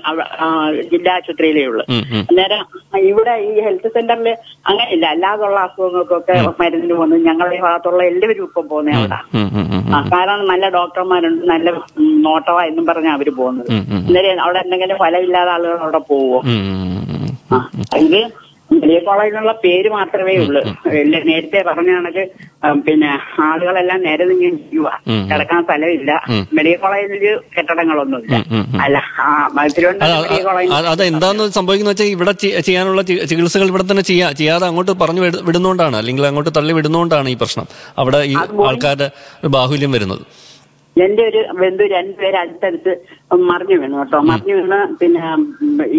ജില്ലാ ആശുപത്രിയിലേ ഉള്ളു ഉം, ഉം. അന്നേരം ഇവിടെ ഈ ഹെൽത്ത് സെന്ററിൽ അങ്ങനെയില്ല അല്ലാതുള്ള അസുഖങ്ങൾക്കൊക്കെ മരുന്നിന് പോകുന്നു ഞങ്ങളുടെ ഈ ഭാഗത്തുള്ള എല്ലാവരും ഇപ്പം പോകുന്നത് അവിടെ ഉം, ഉം, ഉം, ആ, കാരണം നല്ല ഡോക്ടർമാരുണ്ട് നല്ല ഉം, നോട്ടവാ എന്നും പറഞ്ഞാ അവര് പോകുന്നത് ഉം, ഉം. അന്നേരം അവിടെ എന്തെങ്കിലും ഫലമില്ലാതെ ആളുകൾ അവിടെ പോവോ ഉം, ഉം, ഉം. ആ, ഇത് മെഡിക്കൽ കോളേജിനുള്ള പേര് മാത്രമേ ഉള്ളൂ ഇല്ല, നേരത്തെ പറഞ്ഞ കണക്ക് ആ, പിന്നെ ആളുകളെല്ലാം നേരെ നീങ്ങി ചെയ്യുക ഉം. കിടക്കാൻ സ്ഥലമില്ല ഉം. മെഡിക്കൽ കോളേജിൽ കെട്ടിടങ്ങളൊന്നുമില്ല ഉം, ഉം, ഉം. അല്ല ആ തിരുവനന്തപുരം മെഡിക്കൽ അത് കോളേജ് അത് എന്താന്ന് സംഭവിക്കുന്ന വെച്ചാൽ ഇവിടെ ചെ- ചെയ്യാനുള്ള ചി- ചികിത്സകൾ ഇവിടെ തന്നെ ചെയ്യാ ചെയ്യാതെ അങ്ങോട്ട് പറഞ്ഞു വിട- വിടുന്നോണ്ടാണ് അല്ലെങ്കിൽ അങ്ങോട്ട് തള്ളി വിടുന്നോണ്ടാണ് ഈ പ്രശ്നം അവിടെ ഈ ആൾക്കാരുടെ ഒരു ബാഹുല്യം വരുന്നത് എന്റെ ഒരു ബന്ധു രണ്ടുപേര് അടുത്തടുത്ത് മറിഞ്ഞു വീണു കേട്ടോ മറിഞ്ഞു വീണ് പിന്നെ ഉം, ഈ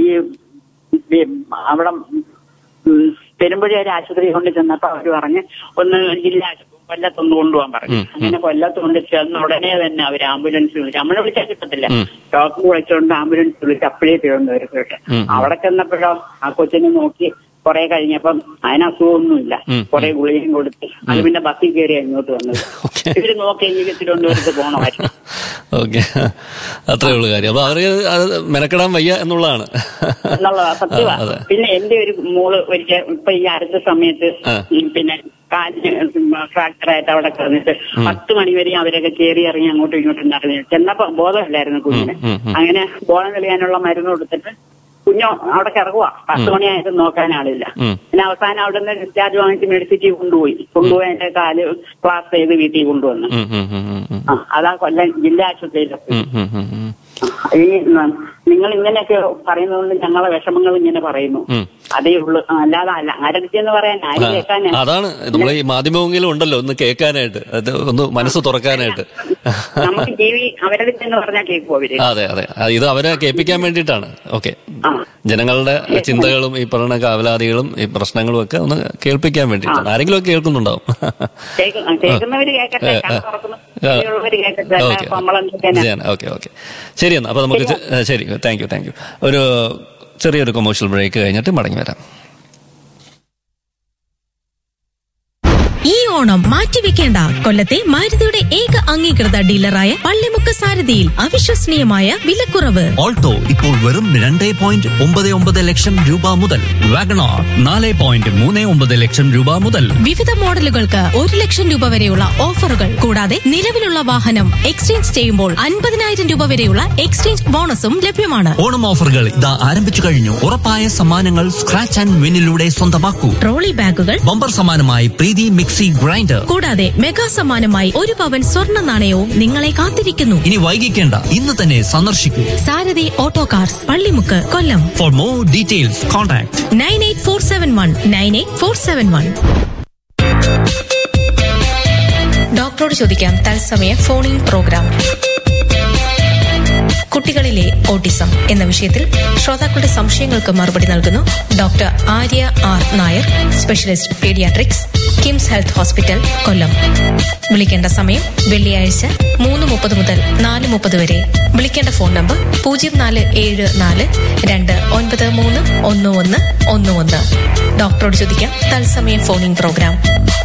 ഈ അവിടെ ഉം, പെരുമ്പുഴ ഒരു ആശുപത്രി കൊണ്ട് ചെന്നപ്പോ അവര് പറഞ്ഞ് ഒന്ന് ജില്ലാ കൊല്ലത്തൊന്ന് കൊണ്ടുപോകാൻ പറഞ്ഞു ഉം, ഉം. അങ്ങനെ കൊല്ലത്ത് കൊണ്ട് ചെന്ന് ഉടനെ തന്നെ അവർ ആംബുലൻസ് വിളിച്ചു നമ്മളെ വിളിച്ചാൽ കിട്ടത്തില്ല ഉം. ഡോക്ടർ വിളിച്ചുകൊണ്ട് ആംബുലൻസ് വിളിച്ച് അപ്പോഴേ തിരുവനന്തപുരത്ത് വിട്ട് ഉം, ഉം. അവിടെ ചെന്നപ്പോഴോ ആ കൊച്ചിനെ നോക്കി കുറെ കഴിഞ്ഞപ്പം അതിന് അസുഖമൊന്നുമില്ല ഉം, കുറെ ഗുളികയും കൊടുത്ത് അത് പിന്നെ ബസ്സിൽ കയറി ഇങ്ങോട്ട് വന്നത് ഓക്കെ ഇവര് നോക്കി എനിക്ക് തിരുവനന്തപുരത്ത് പോകണമായിരുന്നു ഓക്കെ അത്രേ ഉള്ളൂ കാര്യം അപ്പൊ അവർക്ക് അത് മെനക്കെടാൻ വയ്യ എന്നുള്ളതാണ് എന്നുള്ളതാ സത്യമാ ആ, അതെ പിന്നെ എന്റെ ഒരു മോള് ഒരിക്കൽ ഇപ്പൊ ഈ അടുത്ത സമയത്ത് ആ. ഉം പിന്നെ കാലിന് ഫ്രാക്ചർ ആയിട്ട് അവിടെ കിടന്നിട്ട് പത്ത് മണിവരെ അവരൊക്കെ കയറി ഇറങ്ങി അങ്ങോട്ടും ഇങ്ങോട്ടും നടന്നു ചെന്നപ്പോ ബോധമില്ലായിരുന്നു കുഞ്ഞിന് ഉം, ഉം, ഉം. അങ്ങനെ ബോധം തെളിയാനുള്ള മരുന്ന് കൊടുത്തിട്ട് കുഞ്ഞോ അവിടെ കിടക്കുക പത്ത് മണിയായിട്ട് നോക്കാൻ ആളില്ല ഉം. പിന്നെ അവസാനം അവിടെ നിന്ന് ഡിസ്ചാർജ് വാങ്ങിച്ച് മെഡിസിറ്റി കൊണ്ടുപോയി കൊണ്ടുപോയി എന്റെ കാല് ക്ലാസ് ചെയ്ത് വീട്ടിൽ കൊണ്ടുവന്നു ഉം, ഉം, ഉം, ഉം, ഉം. ആ, അതാ കൊല്ലം ജില്ലാ ആശുപത്രിയിലെ ഉം, ഉം, ഉം, ഉം. ഈ ന- നിങ്ങൾ ഇങ്ങനെയൊക്കെ പറയുന്നതുകൊണ്ട് ഞങ്ങളെ വിഷമങ്ങൾ ഇങ്ങനെ പറയുന്നു ഉം. അതേ ഉള്ളു ആ, അല്ലാതെ അല്ല ആരടുത്തെന്ന് പറയാൻ ആര് ആ, കേൾക്കാനാ അതാണ് നമ്മൾ ഈ മാധ്യമമെങ്കിലും ഉണ്ടല്ലോ ഒന്ന് കേൾക്കാനായിട്ട് അത് ഒന്ന് മനസ്സ് തുറക്കാനായിട്ട് നമുക്ക് ടി വി അവരടുത്തെന്ന് പറഞ്ഞാൽ കേൾക്കുമോ അവര് അതെ അതെ ആ, ഇത് അവരെ കേൾപ്പിക്കാൻ വേണ്ടിയിട്ടാണ് ഓക്കെ ആ. ജനങ്ങളുടെ ചിന്തകളും ഈ പറയുന്ന കാവലാദികളും ഈ പ്രശ്നങ്ങളും ഒക്കെ ഒന്ന് കേൾപ്പിക്കാൻ വേണ്ടിയിട്ടാണ് ആരെങ്കിലും ഒക്കെ കേൾക്കുന്നുണ്ടാവും കേൾക്കു- ആ, കേൾക്കുന്നവര് കേൾക്കട്ടെ ആ, ആ. കണ്ണ് തുറക്കുന്നവര് കേൾക്കട്ടെ അല്ല, ഓക്കെ അപ്പൊ നമ്മളെന്തൊക്കെയാ ഓക്കെ ഓക്കെ ശരി എന്നാ അപ്പൊ നമുക്ക് ചെ- ഏ, ശരി താങ്ക് യു താങ്ക് യു ഒരു ചെറിയൊരു കൊമേഴ്ഷ്യൽ ബ്രേക്ക് കഴിഞ്ഞിട്ട് മടങ്ങി വരാം ഈ ഓണം മാറ്റിവെക്കേണ്ട കൊല്ലത്തെ മാരുതിയുടെ ഏക അംഗീകൃത ഡീലറായ പള്ളിമുക്ക് സാരഥിയിൽ അവിശ്വസനീയമായ വിലക്കുറവ് ഓൾട്ടോ ഇപ്പോൾ വെറും രണ്ട് പോയിന്റ് ഒമ്പത് ഒമ്പത് ലക്ഷം രൂപ മുതൽ വാഗണോർ നാല് പോയിന്റ് മൂന്ന് ഒമ്പത് ലക്ഷം രൂപ മുതൽ വിവിധ മോഡലുകൾക്ക് ഒരു ലക്ഷം രൂപ വരെയുള്ള ഓഫറുകൾ കൂടാതെ നിലവിലുള്ള വാഹനം എക്സ്ചേഞ്ച് ചെയ്യുമ്പോൾ അൻപതിനായിരം രൂപ വരെയുള്ള എക്സ്ചേഞ്ച് ബോണസും ലഭ്യമാണ് ഓണം ഓഫറുകൾ ഇതാ ആരംഭിച്ചു കഴിഞ്ഞു ഉറപ്പായ സമ്മാനങ്ങൾ സ്ക്രാച്ച് ആൻഡ് വിന്നിലൂടെ സ്വന്തമാക്കൂ ട്രോളി ബാഗുകൾ ബമ്പർ സമ്മാനമായി പ്രീതി മിക്സി ഗ്രൈൻഡർ കൂടാതെ മെഗാ സമ്മാനമായി ഒരു പവൻ സ്വർണ്ണ നാണയവും നിങ്ങളെ കാത്തിരിക്കുന്നു ഇനി വൈകിക്കേണ്ട ഇന്ന് തന്നെ സന്ദർശിക്കൂ Sarathi auto cars Pallimukku Kollam for more details contact nine eight four seven one nine eight four seven one ഡോക്ടറോട് ചോദിക്കാം തത്സമയ ഫോണിൻ പ്രോഗ്രാം കുട്ടികളിലെ ഓട്ടിസം എന്ന വിഷയത്തിൽ ശ്രോതാക്കളുടെ സംശയങ്ങൾക്ക് മറുപടി നൽകുന്നു doctor Arya R Nair specialist paediatrics KIMS health hospital Kollam വിളിക്കേണ്ട സമയം വെള്ളിയാഴ്ച മൂന്ന് മുപ്പത് മുതൽ നാല് മുപ്പത് വരെ വിളിക്കേണ്ട ഫോൺ നമ്പർ പൂജ്യം നാല് ഏഴ് നാല് രണ്ട് ഒൻപത് മൂന്ന് ഒന്ന് ഒന്ന് ഒന്ന് ഒന്ന് ഡോക്ടറോട് ചോദിക്കാം തത്സമയ ഫോണിൻ പ്രോഗ്രാം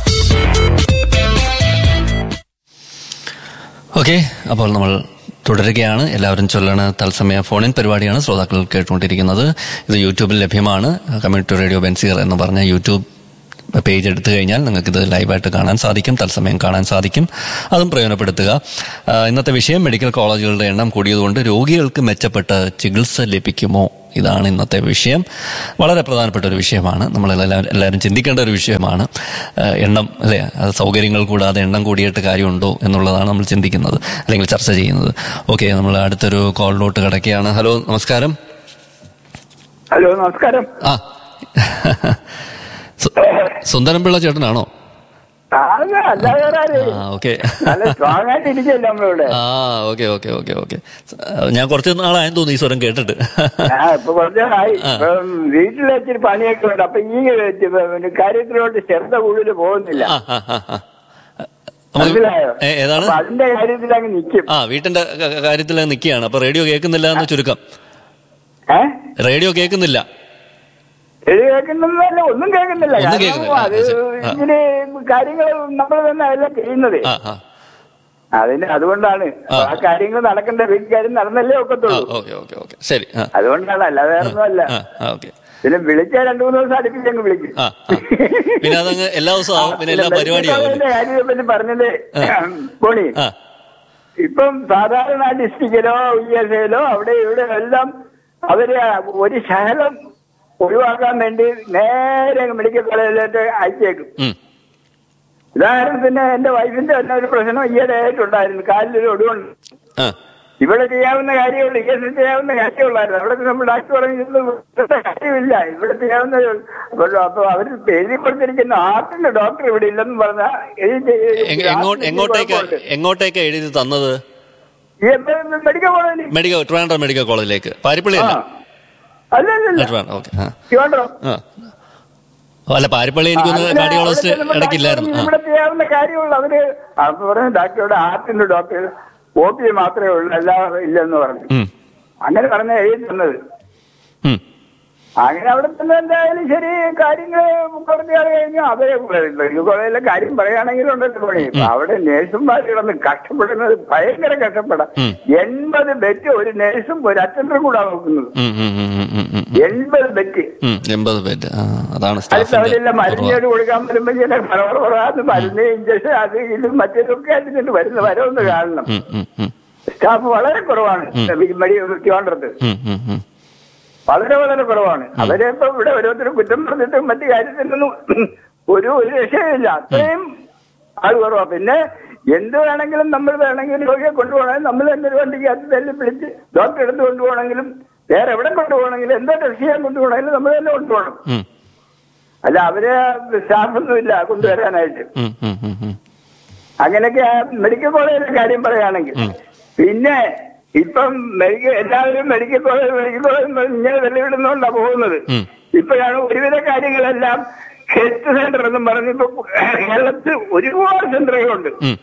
ഓക്കെ അപ്പോൾ നമ്മൾ തുടരുകയാണ് എല്ലാവരും ചൊല്ലണ തത്സമയ ഫോണിൻ പരിപാടിയാണ് ശ്രോതാക്കൾ കേട്ടുകൊണ്ടിരിക്കുന്നത് ഇത് യൂട്യൂബിൽ ലഭ്യമാണ് കമ്മ്യൂണിറ്റി റേഡിയോ ബെൻസീർ എന്ന് പറഞ്ഞ യൂട്യൂബ് പേജ് എടുത്തു കഴിഞ്ഞാൽ നിങ്ങൾക്ക് ഇത് ലൈവായിട്ട് കാണാൻ സാധിക്കും തത്സമയം കാണാൻ സാധിക്കും അതും പ്രയോജനപ്പെടുത്തുക ആ, ഇന്നത്തെ വിഷയം മെഡിക്കൽ കോളേജുകളുടെ എണ്ണം കൂടിയതുകൊണ്ട് രോഗികൾക്ക് മെച്ചപ്പെട്ട ചികിത്സ ലഭിക്കുമോ ഇതാണ് ഇന്നത്തെ വിഷയം വളരെ പ്രധാനപ്പെട്ട ഒരു വിഷയമാണ് നമ്മളെല്ലാവരും എല്ലാവരും ചിന്തിക്കേണ്ട ഒരു വിഷയമാണ് ആ, എണ്ണം അല്ലേ അത് സൗകര്യങ്ങൾ കൂടാതെ എണ്ണം കൂടിയിട്ട് കാര്യമുണ്ടോ എന്നുള്ളതാണ് നമ്മൾ ചിന്തിക്കുന്നത് അല്ലെങ്കിൽ ചർച്ച ചെയ്യുന്നത് ഓക്കെ നമ്മൾ അടുത്തൊരു കോളിലോട്ട് കിടക്കുകയാണ് ഹലോ നമസ്കാരം ഹലോ നമസ്കാരം ആ സു- സുന്ദരംപിള്ള ചേട്ടനാണോ അല്ല അല്ല വേറെ ആര്? ആ ഓക്കെ നല്ല സ്ട്രോങ് ആയിട്ട് ഇരിക്കല്ലേ നമ്മളിവിടെ ആ ഓക്കെ ഓക്കെ ഓക്കെ ഓക്കെ ഞാൻ കുറച്ച് നാളായെന്ന് തോന്നുന്നു ഈ സ്വരം കേട്ടിട്ട് ആ ഇപ്പൊ കുറച്ചായി ഇപ്പം വീട്ടിൽ വെച്ചിട്ട് പണിയൊക്കെ ഉണ്ട് അപ്പൊ ഈ പിന്നെ കാര്യത്തിലോട്ട് ശ്രദ്ധ കൂടുതൽ പോകുന്നില്ല ആ, ആ, ആ, ആ. നമുക്ക് മനസ്സിലായോ ഏ, ഏതാണ് അപ്പൊ അതിന്റെ കാര്യത്തിൽ അങ്ങ് നിൽക്കും ആ വീട്ടിന്റെ ക- ക- കാര്യത്തിൽ നിൽക്കുകയാണ് അപ്പൊ റേഡിയോ കേൾക്കുന്നില്ല എന്ന് ചുരുക്കം ഏ റേഡിയോ കേൾക്കുന്നില്ല ഇത് കേൾക്കുന്നതല്ല ഒന്നും കേൾക്കുന്നില്ല ഒന്നും കാരണം കേൾക്കുന്നില്ല. അത് ആ, ശരി. ആ. ഇങ്ങനെ കാര്യങ്ങൾ നമ്മൾ തന്നെ എല്ലാം ചെയ്യുന്നത് ആ ആ അതിന് അതുകൊണ്ടാണ് ആ. ആ കാര്യങ്ങൾ നടക്കേണ്ട വീട്ടുകാരും നടന്നല്ലേ ആ ഒക്കത്തുള്ളൂ ഓക്കെ ഓക്കെ ഓക്കെ ശരി ആ അതുകൊണ്ടാണ് അല്ലാതെ വേറെ ഒന്നുമല്ല ആ ആ ഓക്കെ പിന്നെ വിളിച്ചാൽ രണ്ടു മൂന്ന് ദിവസം അടുപ്പിച്ചങ്ങ് വിളിക്കും ആ ആ. പിന്നെ അതങ്ങ് എല്ലാ ദിവസവും ആവും പിന്നെ എല്ലാ പരിപാടിയും ആവും മെഡിക്കൽ കാര്യത്തെ പറ്റി പറഞ്ഞത് പോണി ആ ഇപ്പം സാധാരണ ഡിസ്ട്രിക്റ്റിലോ ഇ എസ് ഐയിലോ അവിടെ ഇവിടെ എല്ലാം അവര് ഒരു ശകലം ഒഴിവാക്കാൻ വേണ്ടി നേരെ മെഡിക്കൽ കോളേജിലോട്ട് അയച്ചേക്കും ഉം ഉദാഹരണത്തിന് എന്റെ വൈഫിന്റെ തന്നെ ഒരു പ്രശ്നം ഈയിടെ ആയിട്ടുണ്ടായിരുന്നു കാലിലൊരു ഒടിവുണ്ട് ആ ഇവിടെ ചെയ്യാവുന്ന കാര്യമുള്ളൂ ഇ എസ് ചെയ്യാവുന്ന കാര്യമുള്ളായിരുന്നു അവിടെ നമ്മൾ ഡാക്ടർ പറഞ്ഞിരുന്നു ഇവിടുത്തെ കാര്യമില്ല ഇവിടെ ചെയ്യാവുന്ന അപ്പൊ അവർ എഴുതി കൊടുത്തിരിക്കുന്ന ഹാർട്ടിന്റെ ഡോക്ടർ ഇവിടെ ഇല്ലെന്ന് പറഞ്ഞാൽ എങ്- എങ്ങോട്ട് എങ്ങോട്ടേക്ക് എങ്ങോട്ടേക്ക് എഴുതി തന്നത് മെഡിക്കൽ കോളേജിൽ മെഡിക്കൽ ട്രിവാൻഡ്രം മെഡിക്കൽ കോളേജിലേക്ക് പാരിപ്പള്ളി ആ അല്ല അല്ലല്ല ട്രിവാൻഡ്രം ഓക്കെ ആ ട്രിവാൻഡ്രം ആ അല്ല പാരിപ്പള്ളി എനിക്കൊന്ന് അതിന് കാർഡിയോളജിസ്റ്റ് അവിടെ ചെല്ലുമ്പോൾ ഇടയ്ക്കില്ലായിരുന്നു ഡോക്ടർ ആ ഇവിടെ ചെയ്യാവുന്ന കാര്യമുള്ളൂ അവര് അപ്പൊ പറഞ്ഞു ഡോക്ടറുടെ ഹാർട്ടിന്റെ ഡോക്ടർ ഒ പി മാത്രമേ ഉള്ളൂ എല്ലാം ഇല്ലെന്ന് പറഞ്ഞു ഉം അങ്ങനെ പറഞ്ഞ എഴുതി തന്നത് ഉം അങ്ങനെ അവിടെ തന്നെ എന്തായാലും ശരി കാര്യങ്ങൾ കുറച്ച് നാൾ കഴിഞ്ഞു അവരെ മെഡിക്കൽ കോളേജിലെ കാര്യം പറയുകയാണെങ്കിൽ ഉണ്ടല്ലോ പണി അവിടെ നേഴ്സുമാർ കിടന്ന് കഷ്ടപ്പെടുന്നത് ഭയങ്കര കഷ്ടപ്പെടാം ഉം. എൺപത് ബെറ്റ് ഒരു നേഴ്സും ഒരു അറ്റൻഡറും കൂടാ നോക്കുന്നത് ഉം, ഉം, ഉം, ഉം, ഉം, ഉം. എൺപത് ബെറ്റ് ഉം, എൺപത് ബെഡ് ആ അതാണ് അടുത്ത സ്റ്റാഫിന്റെ അവരെല്ലാം കുറവ്. മരുന്നിനോട് കൊടുക്കാൻ വരുമ്പോ ചില ഫലപ്രദാത് മരുന്ന് ഇഞ്ചക്ഷൻ അത് ഇത് മറ്റേതൊക്കെ അതിന് വരുന്ന വരവൊന്ന് കാണണം ഉം, ഉം, ഉം, സ്റ്റാഫ് വളരെ കുറവാണ് മെഡിക്കൽ ട്രിവാൻഡ്രത്ത് ഉം, ഉം, ഉം. വളരെ വളരെ കുറവാണ് അവരെ ഇപ്പൊ ഇവിടെ ഓരോരുത്തരും കുറ്റം പറഞ്ഞിട്ടും മറ്റു കാര്യത്തിലൊന്നും ഒരു ഒരു രക്ഷയില്ല അത്രയും ആൾ കുറവാ പിന്നെ എന്ത് വേണമെങ്കിലും നമ്മൾ വേണമെങ്കിലും രോഗിയെ കൊണ്ടുപോകണമെങ്കിൽ നമ്മൾ തന്നെ ഒരു വണ്ടിക്ക് അത് തന്നെ പിടിച്ച് ഡോക്ടറെ എടുത്ത് കൊണ്ടുപോകണമെങ്കിലും വേറെ എവിടെ കൊണ്ടുപോകണമെങ്കിലും എന്തോ ടെസ്റ്റ് ചെയ്യാൻ കൊണ്ടുപോകണമെങ്കിലും നമ്മൾ തന്നെ കൊണ്ടുപോകണം ഉം, അല്ല അവര് സ്റ്റാഫൊന്നും ഇല്ല കൊണ്ടുവരാനായിട്ട് ഉം, ഉം, ഉം, ഉം. അങ്ങനെയൊക്കെ ആ മെഡിക്കൽ കോളേജിലെ കാര്യം പറയുകയാണെങ്കിൽ പിന്നെ ഇപ്പം മെഡിക്കൽ എല്ലാവരും മെഡിക്കൽ കോളേജ് മെഡിക്കൽ കോളേജ് എന്ന് പറഞ്ഞ് ഇങ്ങനെ വെല്ലുവിടുന്നോണ്ടാ പോകുന്നത് ഉം. ഇപ്പോഴാണ് ഒരുവിധ കാര്യങ്ങളെല്ലാം ഹെൽത്ത് സെന്റർ എന്നും പറഞ്ഞ് ഇപ്പൊ കേരളത്തിൽ ഒരുപാട് സെന്ററുകളുണ്ട് ഉം,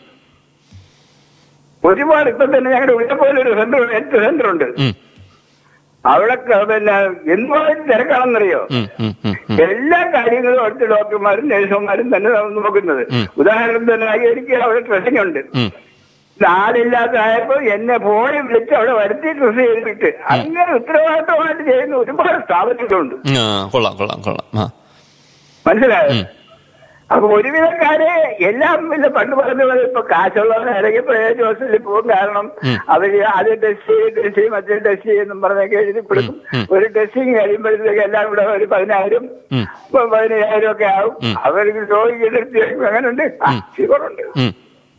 ഒരുപാട് ഇപ്പൊ തന്നെ ഞങ്ങളുടെ ഇവിടെ പോലെ ഒരു സെന്റർ ഹെൽത്ത് സെന്റർ ഉണ്ട് ഉം, അവിടെ ക- പിന്നെ എന്തുമാതിരി തിരക്കാണെന്നറിയോ ഉം, ഉം, ഉം, ഉം. എല്ലാ കാര്യങ്ങളും അവിടുത്തെ ഡോക്ടർമാരും നഴ്സുമാരും തന്നെ നോക്കുന്നത് ഉം. ഉദാഹരണത്തിന് എനിക്ക് അവിടെ ഡ്രസ്സിംഗ് ഉണ്ട് ഉം. നാടില്ലാതായപ്പോ എന്നെ ഫോണിൽ വിളിച്ച് അവിടെ വരുത്തി ഡ്രസ് ചെയ്തിട്ട് അങ്ങനെ ഉത്തരവാദിത്തമായിട്ട് ചെയ്യുന്ന ഒരുപാട് സ്ഥാപനങ്ങളുണ്ട് ആ കൊള്ളാം കൊള്ളാം കൊള്ളാം ആ മനസ്സിലായോ ഉം. അപ്പൊ ഒരുവിധക്കാരെ എല്ലാം ഇല്ല പണ്ട് പറഞ്ഞ പോലെ ഇപ്പൊ കാശുള്ളവരെ ഇടയ്ക്ക് പ്രൈവറ്റ് ഹോസ്പിറ്റലിൽ പോകും കാരണം അവര് ആദ്യം ടെസ്റ്റ് ചെയ്ത് ടെസ്റ്റ് ചെയ്യും മറ്റേ ടെസ്റ്റ് ചെയ്യുന്നും പറഞ്ഞൊക്കെ എഴുതി കൊടുക്കും ഉം. ഒരു ടെസ്റ്റിങ് കഴിയുമ്പോഴത്തേക്ക് എല്ലാം കൂടെ ഒരു പതിനായിരം ഉം. ഇപ്പൊ പതിനയ്യായിരം ഒക്കെ ആവും അവർക്ക് രോഗിക്ക് എടുത്ത് അങ്ങനെയുണ്ട് ആ, ഷുഗറുണ്ട് ഉം.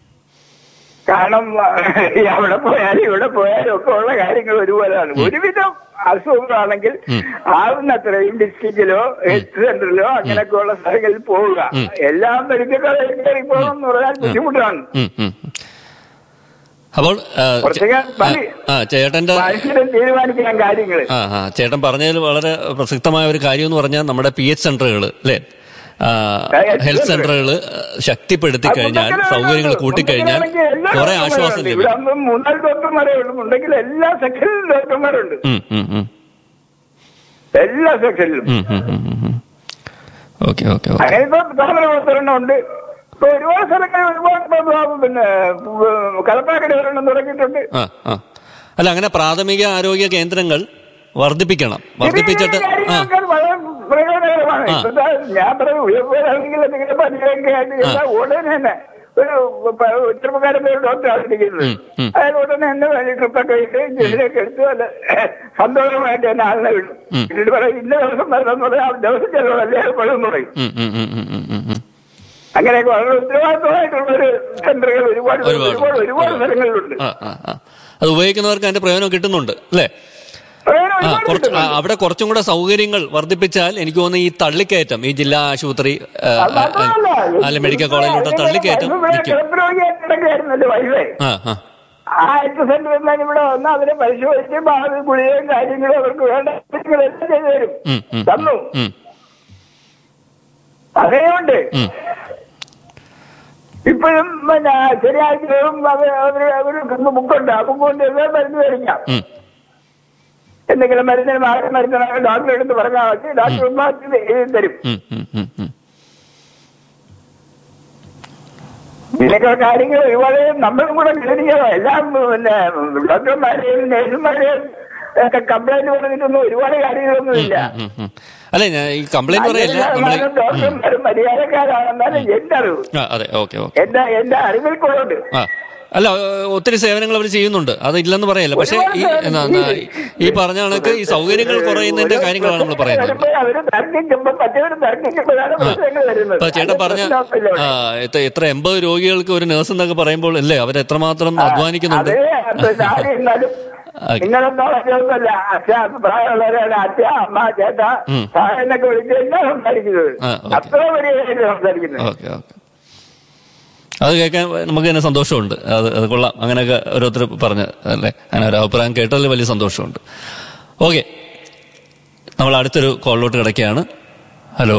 കാരണം ഈ അവിടെ പോയാലും ഇവിടെ പോയാലും ഒക്കെ ഉള്ള കാര്യങ്ങൾ ഒരുപോലെയാണ് ഒരുവിധം അസുഖങ്ങളാണെങ്കിൽ ആവുന്നത്രയും ഡിസ്ട്രിക്റ്റിലോ ഹെൽത്ത് സെന്ററിലോ അങ്ങനെയൊക്കെ ഉള്ള സ്ഥലങ്ങളിൽ പോവുക എല്ലാം മെഡിക്കൽ കോളേജിൽ കയറി പോകണം എന്ന് പറഞ്ഞാൽ ബുദ്ധിമുട്ടാണ് ഉം, ഉം. അപ്പോൾ ആ, കുറച്ചൊക്കെ മതി. ആ ചേട്ടന്റെ മനുഷ്യരെ തീരുമാനിക്കാൻ കാര്യങ്ങൾ ആ ആ ചേട്ടൻ പറഞ്ഞതിൽ വളരെ പ്രസക്തമായ ഒരു കാര്യം എന്ന് പറഞ്ഞാൽ നമ്മുടെ പി എച്ച് സെന്ററുകൾ അല്ലേ ഹെൽത്ത് സെന്ററുകൾ ശക്തിപ്പെടുത്തി കഴിഞ്ഞാൽ സൗകര്യങ്ങൾ കൂട്ടിക്കഴിഞ്ഞാൽ കുറെ ആശ്വാസം ഇവിടെ ലഭിക്കും ആകുമ്പോൾ മൂന്നാല് ഡോക്ടർമാരേ ഉള്ളൂ ഉണ്ടെങ്കിൽ എല്ലാ സെക്ഷനിലും ഡോക്ടർമാരുണ്ട് ഉം, ഉം, ഉം. എല്ലാ സെക്ഷനിലും ഉം, ഉം, ഉം, ഉം, ഉം. ഓക്കെ ഓക്കെ ഓക്കെ അങ്ങനെ ഇപ്പൊ താമര പ്രവർത്തനം ഉണ്ട് ഇപ്പൊ ഒരുപാട് സ്ഥലങ്ങളിൽ ഒരുപാട് ഇപ്പൊ പിന്നെ കലപ്പാക്കടി ഒരെണ്ണം തുടങ്ങിയിട്ടുണ്ട് ആ ആ അല്ല അങ്ങനെ പ്രാഥമിക ആരോഗ്യ കേന്ദ്രങ്ങൾ വർദ്ധിപ്പിക്കണം വർദ്ധിപ്പിച്ചിട്ട് ആ കാര്യങ്ങളൊക്കെ വളരെ പ്രയോജനം അത്ഭുതകരമാണ് ഇപ്പത്തെ ഞാൻ പറഞ്ഞു ഉയർന്നവരാണെങ്കിൽ എന്തെങ്കിലും പനിയൊക്കെ ആയിട്ട് ചെന്നാൽ ഉടനെ തന്നെ ഒരു പ- ചെറുപ്പക്കാരൻ ഒരു ഡോക്ടറാണ് ഇരിക്കുന്നത് ഉം, ഉം. അയാൾ ഉടനെ എന്നെ വേണ്ടി ട്രിപ്പൊക്കെ ഇട്ട് ജയിലൊക്കെ എടുത്തു അല്ല സന്തോഷമായിട്ട് എന്നെ ആളിനെ വിടും ഉം. എന്നിട്ട് പറയും ഇന്ന ദിവസം വരണമെന്ന് പറയാം ആ ദിവസം ചെലവല്ലേ അയാൾ പഴുതെന്ന് പറയും ഉം, ഉം, ഉം, ഉം, ഉം, ഉം, ഉം. അങ്ങനെയൊക്കെ വളരെ ഉത്തരവാദിത്തമായിട്ടുള്ള ഒരു സെന്ററുകൾ ഒരുപാട് ഒരുപാട്. ഒരുപാട് ഒരുപാട് സ്ഥലങ്ങളിലുണ്ട് ആ, ആ, ആ. അത് ഉപയോഗിക്കുന്നവർക്ക് അതിന്റെ പ്രയോജനം കിട്ടുന്നുണ്ട് അല്ലേ പ്രയോജനം ആ ഒരുപാട് കുറച്ച് ആ, കിട്ടുന്നുണ്ട്. അവിടെ കുറച്ചും കൂടെ സൗകര്യങ്ങൾ വർദ്ധിപ്പിച്ചാൽ എനിക്ക് തോന്നുന്നു ഈ തള്ളിക്കയറ്റം ഈ ജില്ലാ ആശുപത്രി ആ, അത് മാത്രമല്ല, ആ, അല്ലെ മെഡിക്കൽ കോളേജിലോട്ട് തള്ളിക്കയറ്റം ഇവിടെ നിൽക്കും കിടപ്പ് രോഗിയായിട്ട് കിടക്കുകയായിരുന്നല്ലോ വൈഫേ ആ ആ ആ എട്ട് സെന്റർ എന്നാൽ ഇവിടെ വന്ന് അവരെ പരിശോധിച്ച് ഭാവി ഗുളികയും കാര്യങ്ങളും അവർക്ക് വേണ്ട കാര്യങ്ങളെല്ലാം ചെയ്തു തരും ഉം, ഉം, തന്നു ഉം, അതേകൊണ്ട് ഉം. ഇപ്പോഴും പിന്നെ ശരിയാഴ്ചകളും അവര് അവര് അവര് ബുക്കുണ്ട് ആ ബുക്ക് കൊണ്ട് എല്ലാം മരുന്ന് മേടിക്കാം ഉം. എന്തെങ്കിലും മരുന്നിന് മാറി മരുന്ന് ഡോക്ടറെ എടുത്ത് പറഞ്ഞാൽ മതി ഡോക്ടർ മാറ്റി എഴുതി തരും ഉം, ഉം, ഉം, ഉം. ഇതിനൊക്കെ കാര്യങ്ങൾ ഒരുപാട് നമ്മളും കൂടെ ക്ഷണിക്കണം എല്ലാം പിന്നെ ഡോക്ടർമാരെയും നഴ്സുമാരെയും ഒക്കെ കംപ്ലൈന്റ് പറഞ്ഞിട്ടൊന്നും ഒരുപാട് കാര്യങ്ങളൊന്നുമില്ല ഉം, ഉം. അല്ല ഞാൻ ഈ കംപ്ലൈന്റ് പറയല്ല നമ്മള് ശതമാനം ഡോക്ടർമാരും മര്യാദക്കാരാണെന്നാലും എന്റെ അറിവ് ആ അതെ ഓക്കെ ഓക്കെ എന്റെ എന്റെ അറിവിൽ കൊള്ളുണ്ട് ആ അല്ല ഏഹ്, ഒത്തിരി സേവനങ്ങൾ അവർ ചെയ്യുന്നുണ്ട് അത് ഇല്ലെന്ന് പറയല്ല പക്ഷെ ഈ എന്നാ, എന്നാ, ഈ പറഞ്ഞ കണക്ക് ഈ സൗകര്യങ്ങൾ കുറയുന്നതിന്റെ കാര്യങ്ങളാണ് നമ്മൾ പറയുന്നത് വരുമ്പോൾ അവര് തർക്കിക്കുമ്പോ മറ്റവര് തർക്കിക്കുമ്പോഴാണ് പ്രശ്നങ്ങൾ വരുന്നത് ഇപ്പൊ ചേട്ടൻ പറഞ്ഞ പ്രശ്നമൊന്നുമില്ല ഇവിടെ. ആ, എത്ര- എത്ര എൺപത് രോഗികൾക്ക് ഒരു നഴ്സ് എന്നൊക്കെ പറയുമ്പോൾ അല്ലേ അവർ എത്രമാത്രം അധ്വാനിക്കുന്നുണ്ട് അതെ പിന്നെ ആര് ഇരുന്നാലും ആ. നിങ്ങളൊന്നും ഒന്നുമല്ല അച്ഛ പ്രായമുള്ളവരാണ് അച്ഛ അമ്മ ചേട്ട ഉം. എന്നൊക്കെ വിളിച്ച് എന്നാ സംസാരിക്കുന്നത് ആ, ഓക്കേ. അത്ര വലിയ കാര്യം സംസാരിക്കുന്നത് ഓക്കെ ഓക്കെ അത് കേൾക്കാൻ നമുക്ക് തന്നെ സന്തോഷമുണ്ട് അത് അത് കൊള്ളാം അങ്ങനെയൊക്കെ ഓരോരുത്തർ പറഞ്ഞ് അല്ലേ അങ്ങനെ ഒരു അഭിപ്രായം കേട്ടതിൽ വലിയ സന്തോഷമുണ്ട് ഓക്കെ നമ്മൾ അടുത്തൊരു കോളിലോട്ട് കിടക്കുകയാണ് ഹലോ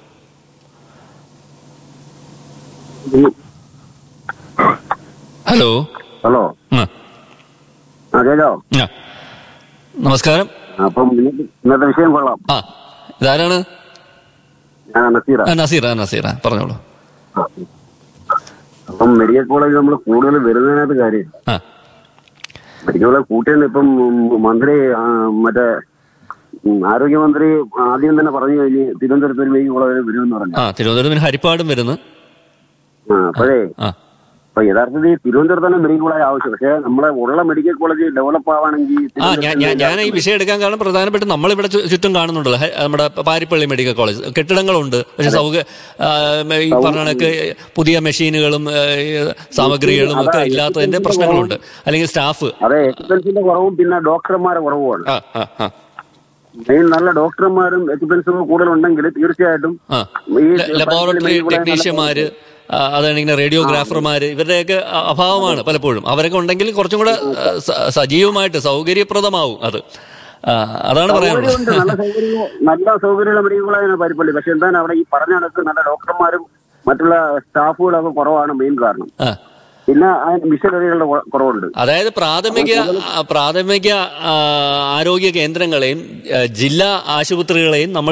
ഹലോ ഹലോ ആ ആ കേട്ടോ ആ. നമസ്കാരം അപ്പം ഇന്നത്തെ ഇന്നത്തെ വിഷയം കൊള്ളാം ആ ഇതാരാണ് ഞാൻ നസീറ ആ, നസീർ ആ നസീർ ആ പറഞ്ഞോളൂ അപ്പം മെഡിക്കൽ കോളേജ് നമ്മൾ കൂടുതൽ വരുന്നതിനകത്ത് കാര്യം ആ മെഡിക്കൽ കോളേജ് കൂട്ടിയെന്ന് ഇപ്പം ഉം, മന്ത്രി ആ, മറ്റേ ഉം, ആരോഗ്യമന്ത്രി ആദ്യം തന്നെ പറഞ്ഞു കഴിഞ്ഞ് തിരുവനന്തപുരത്ത് ഒരു മെഡിക്കൽ കോളേജ് വരുമെന്ന് പറഞ്ഞു ആ തിരുവനന്തപുരത്തിന് ഹരിപ്പാടും വരുന്നു ആ അപ്പോഴേ ആ അപ്പൊ യഥാർത്ഥത്തിൽ തിരുവനന്തപുരത്ത് തന്നെ മെഡിക്കൽ കോളേജ് ആവശ്യം പക്ഷേ നമ്മളെ ഉള്ള മെഡിക്കൽ കോളേജ് ഡെവലപ്പ് ആവാണെങ്കിൽ ആ ഞാൻ ഞാൻ ഞാൻ ഈ വിഷയം എടുക്കാൻ കാരണം പ്രധാനപ്പെട്ട നമ്മളിവിടെ ചു- ചുറ്റും കാണുന്നുണ്ടല്ലോ ഹ- നമ്മുടെ പാരിപ്പള്ളി മെഡിക്കൽ കോളേജ് കെട്ടിടങ്ങളുണ്ട് പക്ഷെ സൗക ആ, ഈ പറഞ്ഞ കണക്ക് പുതിയ മെഷീനുകളും ആ, ഈ സാമഗ്രികളും ഒക്കെ ഇല്ലാത്തതിന്റെ പ്രശ്നങ്ങളുണ്ട് അല്ലെങ്കിൽ സ്റ്റാഫ് അതെ എക്സ്പെൻസിന്റെ കുറവും പിന്നെ ഡോക്ടർമാരെ കുറവുമാണ് ആ ആ ആ മെയിൻ നല്ല ഡോക്ടർമാരും എക്സ്പെൻസും കൂടുതലുണ്ടെങ്കിൽ തീർച്ചയായിട്ടും ആ ഈ ലബോറട്ടറി മെഡിക്കൽ കോളേജ് ടെക്നീഷ്യന്മാര് ആ, അതാണെങ്കിൽ റേഡിയോഗ്രാഫർമാര് ഇവരുടെയൊക്കെ അ- അഭാവമാണ് പലപ്പോഴും അവരൊക്കെ ഉണ്ടെങ്കിൽ കുറച്ചും കൂടെ ആ, സ- സജീവമായിട്ട് സൗകര്യപ്രദമാവും അത് ആ, അതാണ് പറയാനുള്ളത് സൗകര്യമുണ്ട് നല്ല സൗകര്യം നല്ല സൗകര്യമുള്ള മെഡിക്കൽ കോളേജാണ് പാരിപ്പള്ളി പക്ഷെ എന്താണ് അവിടെ ഈ പറഞ്ഞ കണക്ക് നല്ല ഡോക്ടർമാരും മറ്റുള്ള സ്റ്റാഫുകളൊക്കെ കുറവാണ് മെയിൻ കാരണം ആ പിന്നെ മിഷനറികളുടെ കുറ- കുറവുണ്ട് അതായത് പ്രാഥമിക ആ, പ്രാഥമിക ആ, ആരോഗ്യ കേന്ദ്രങ്ങളെയും ആ, ജില്ലാ ആശുപത്രികളെയും നമ്മൾ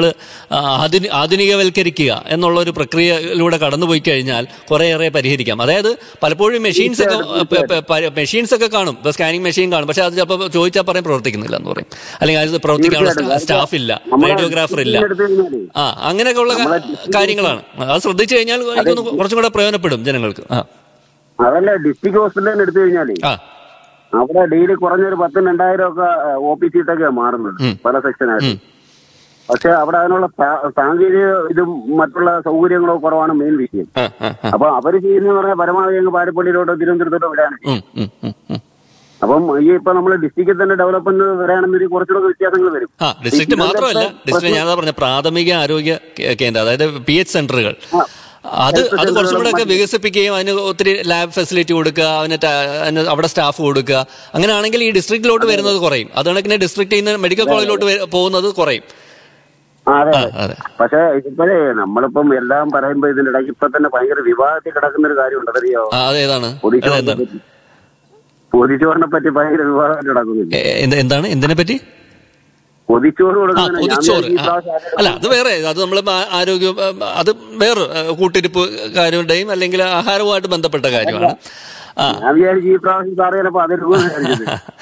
ആധുനികവൽക്കരിക്കുക എന്നുള്ള ഒരു പ്രക്രിയയിലൂടെ കടന്നുപോയി കഴിഞ്ഞാൽ കുറേയേറെ പരിഹരിക്കാം അതായത് പലപ്പോഴും മെഷീൻസ് ഒക്കെ മെഷീൻസ് ഒക്കെ കാണും ഇപ്പൊ സ്കാനിങ് മെഷീൻ കാണും പക്ഷെ അത് ചിലപ്പോൾ ചോദിച്ചാൽ പറയും പ്രവർത്തിക്കുന്നില്ല എന്ന് പറയും അല്ലെങ്കിൽ അത് പ്രവർത്തിക്കാനുള്ള തീർച്ചയായിട്ടും. സ്റ്റാഫ് ഇല്ല നമ്മളെ റേഡിയോഗ്രാഫർ ഇല്ല എടുത്ത് കഴിഞ്ഞാലേ ആ അങ്ങനെയൊക്കെയുള്ള കാര്യങ്ങളാണ് അത് ശ്രദ്ധിച്ചു കഴിഞ്ഞാൽ എനിക്കൊന്ന് കുറച്ചും കൂടെ പ്രയോജനപ്പെടും ജനങ്ങൾക്ക് ആ അതല്ല ഡിസ്ട്രിക്ട് ഹോസ്പിറ്റലിൽ എടുത്തു കഴിഞ്ഞാലേ ആ അവിടെ ഡെയിലി കുറഞ്ഞൊരു പത്തും രണ്ടായിരം ഒക്കെ ഒ പി സീറ്റൊക്കെയാണ് മാറുന്നത് ഉം. പല സെക്ഷനായിട്ട് ഉം. പക്ഷെ അവിടെ അതിനുള്ള സാ- സാങ്കേതിക ഇതും മറ്റുള്ള സൗകര്യങ്ങളോ കുറവാണ് മെയിൻ വിഷയം ആ ആ ആ അപ്പൊ അവര് ചെയ്യുന്ന പറഞ്ഞാൽ പരമാവധി അങ്ങ് പാരിപ്പള്ളിയിലോട്ടോ തിരുവനന്തപുരത്തോട്ടോ വിടാണ് ഉം ഉം ഉം ഉം അപ്പം ഈ ഇപ്പൊ നമ്മള് ഡിസ്ട്രിക്റ്റിൽ തന്നെ ഡെവലപ്മെന്റ് വരാണെന്നൊരു കുറച്ചുകൂടെ വ്യത്യാസങ്ങൾ വരും ആ ഡിസ്ട്രിക്ട് ഈ മാത്രമല്ല തിരുവനന്തപുരത്തെ ഡിസ്ട്രിക്ട് ഞാൻ പറഞ്ഞ പ്രാഥമിക ആരോഗ്യ കേ- കേന്ദ്രം അതായത് പി എച്ച് സെന്ററുകൾ അത് Health അത് കുറച്ചും കൂടെ ഒക്കെ centre വികസിപ്പിക്കുകയും അതിന് ഒത്തിരി ലാബ് ഫെസിലിറ്റി കൊടുക്കുക അതിന് ടാ- അതിന് അവിടെ സ്റ്റാഫ് കൊടുക്കുക അങ്ങനെയാണെങ്കിൽ ഈ ഡിസ്ട്രിക്റ്റിലോട്ട് വരുന്നത് കുറയും അത് കണക്കിന് ഡിസ്ട്രിക്റ്റിൽ നിന്ന് മെഡിക്കൽ കോളേജിലോട്ട് വേ- പോകുന്നത് കുറയും ആ, അതെ ആ, അതെ. അതെ പക്ഷെ ഇപ്പോഴേ നമ്മളിപ്പം എല്ലാം പറയുമ്പോ ഇതിന്റെ ഇടയ്ക്ക് ഇപ്പൊ തന്നെ ഭയങ്കര വിവാദത്തിൽ കിടക്കുന്ന ഒരു കാര്യമുണ്ട് അതറിയോ ആ അതേതാണ് പൊതിച്ചോറിനെ അതെന്താണ് പറ്റി പൊതിച്ചോറിനെ പറ്റി ഭയങ്കര വിവാദമായിട്ട് കിടക്കുന്നില്ല എ- എന്ത്- എന്താണ് എന്തിനെ പറ്റി പൊതിച്ചോറ് ആ കൊടുക്കുന്നതിന് ഞാൻ പൊതിച്ചോറ് വിചാരിച്ചു ഈ ആ. പ്രാവശ്യം ആരെങ്കിലും- അല്ല അത് വേറെ അത് നമ്മൾ ആരോഗ്യ അത് വേറെ കൂട്ടിരിപ്പ് കാര്യങ്ങളുടെയും അല്ലെങ്കിൽ ആഹാരവുമായിട്ട് ബന്ധപ്പെട്ട കാര്യമാണ് ആ ഞാൻ വിചാരിച്ചു ഈ പ്രാവശ്യം സാറ് ചിലപ്പോ അതെടുക്കുമെന്ന് വിചാരിച്ചത്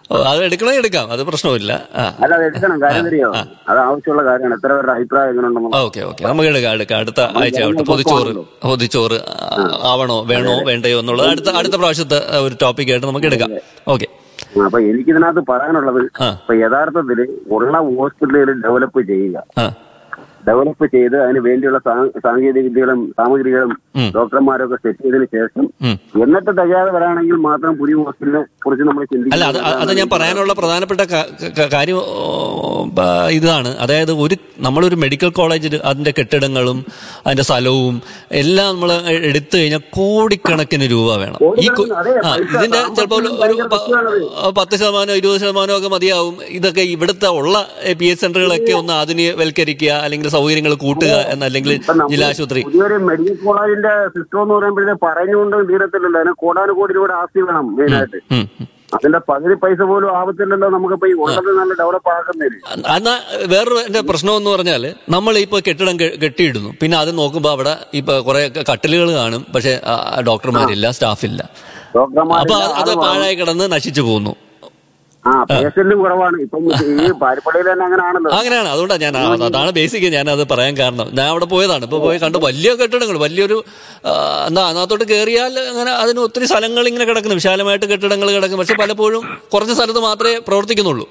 ഓ, അത് എടുക്കണേ എടുക്കാം അത് പ്രശ്നമില്ല ആ അല്ല അത് എടുക്കണം കാര്യം അറിയോ അത് ആവശ്യമുള്ള കാര്യമാണ് എത്ര പേരുടെ അഭിപ്രായം എങ്ങനെ ഉണ്ടെന്നുള്ള ഓക്കെ ഓക്കെ നമുക്ക് എടുക്കാം എടുക്കാം അടുത്ത ആഴ്ച ആവട്ടെ പൊതിച്ചോറ് പൊതിച്ചോറ് ആ, ആവണോ വേണോ വേണ്ടയോ എന്നുള്ളത് അടുത്ത അടുത്ത പ്രാവശ്യത്തെ ഒരു ടോപ്പിക് ആയിട്ട് നമുക്ക് എടുക്കാം ഓക്കെ അപ്പൊ എനിക്കിതിനകത്ത് പറയാനുള്ളത് ആ. ഇപ്പൊ യഥാർത്ഥത്തില് ഉള്ള ഹോസ്പിറ്റലുകൾ ഡെവലപ്പ് ചെയ്യുക ആ ഡെവലപ്പ് ചെയ്ത് അതിന് വേണ്ടിയുള്ള സാ- സാങ്കേതിക വിദ്യകളും സാമഗ്രികളും ഉം. ഡോക്ടർമാരും ഒക്കെ സെറ്റ് ചെയ്തതിനു ശേഷം ഉം. എന്നിട്ട് തികയാതെ വരാണെങ്കിൽ മാത്രം പുതിയ ഹോസ്പിറ്റലിനെ കുറിച്ച് നമ്മൾ അല്ല അത് അത് ഞാൻ പറയാനുള്ള പ്രധാനപ്പെട്ട ക- ക- കാര്യം ഓ, ബ- ഇതാണ് അതായത് ഒരു നമ്മളൊരു മെഡിക്കൽ കോളേജിൽ അതിന്റെ കെട്ടിടങ്ങളും അതിന്റെ സ്ഥലവും എല്ലാം നമ്മൾ എടുത്തു കഴിഞ്ഞാൽ കോടിക്കണക്കിന് രൂപ വേണം ഈ കു- അതെ, ആ പൈസ ഇതിന്റെ ചിലപ്പോൾ ഒരു ഭയങ്കര പ- പ്രശ്നമാണത്. പത്ത് ശതമാനമോ ഇരുപത് ശതമാനമോ ഒക്കെ മതിയാവും ഇതൊക്കെ ഇവിടുത്തെ ഉള്ള പി എച്ച് സെന്ററുകളൊക്കെ ഒന്ന് ആധുനികവൽക്കരിക്കുക അല്ലെങ്കിൽ സൗകര്യങ്ങൾ കൂട്ടുക എന്നല്ലെങ്കിൽ ഇപ്പൊ നമ്മള് ജില്ലാ ആശുപത്രി പുതിയൊരു മെഡിക്കൽ കോളേജിന്റെ സിസ്റ്റം എന്ന് പറയുമ്പോഴേ പറഞ്ഞുകൊണ്ട് തീരത്തില്ലല്ലോ അതിന് കോടാനുകോടി രൂപയുടെ ആസ്തി വേണം മെയിനായിട്ട് ഉം, ഉം. അതിന്റെ പകുതി പൈസ പോലും ആവത്തില്ലല്ലോ നമുക്കിപ്പോ ഈ ഉള്ളത് നല്ല ഡെവലപ്പ് ആക്കുന്നതിന് എന്നാ വേറൊരു എന്റെ പ്രശ്നം എന്ന് പറഞ്ഞാൽ നമ്മൾ ഇപ്പൊ കെട്ടിടം കെ- കെട്ടിയിടുന്നു പിന്നെ അത് നോക്കുമ്പോ അവിടെ ഇപ്പൊ കുറെ കട്ടിലുകൾ കാണും പക്ഷെ ആ, ഡോക്ടർമാരില്ല സ്റ്റാഫില്ല അപ്പൊ ഡോക്ടർമാരില്ല, അത് അത് ആള് വേണം. പാഴായി കിടന്ന് നശിച്ചു പോകുന്നു ആ പേഷ്യന്റും കുറവാണ് ഇപ്പം ഈ പാരിപ്പള്ളിയിൽ തന്നെ അങ്ങനെ ആണല്ലോ അങ്ങനെയാണ് അതുകൊണ്ടാണ് ഞാൻ ആ- അതാണ് ബേസിക് ഞാൻ അത് പറയാൻ കാരണം ഞാൻ അവിടെ പോയതാണ് ഇപ്പൊ പോയി കണ്ടു വലിയ കെട്ടിടങ്ങൾ വലിയൊരു ആ, എന്താ അതിനകത്തോട്ട് കയറിയാൽ അങ്ങനെ അതിന് ഒത്തിരി സ്ഥലങ്ങൾ ഇങ്ങനെ കിടക്കുന്നു വിശാലമായിട്ട് കെട്ടിടങ്ങൾ കിടക്കും പക്ഷെ പലപ്പോഴും കുറച്ച് സ്ഥലത്ത് മാത്രമേ പ്രവർത്തിക്കുന്നുള്ളൂ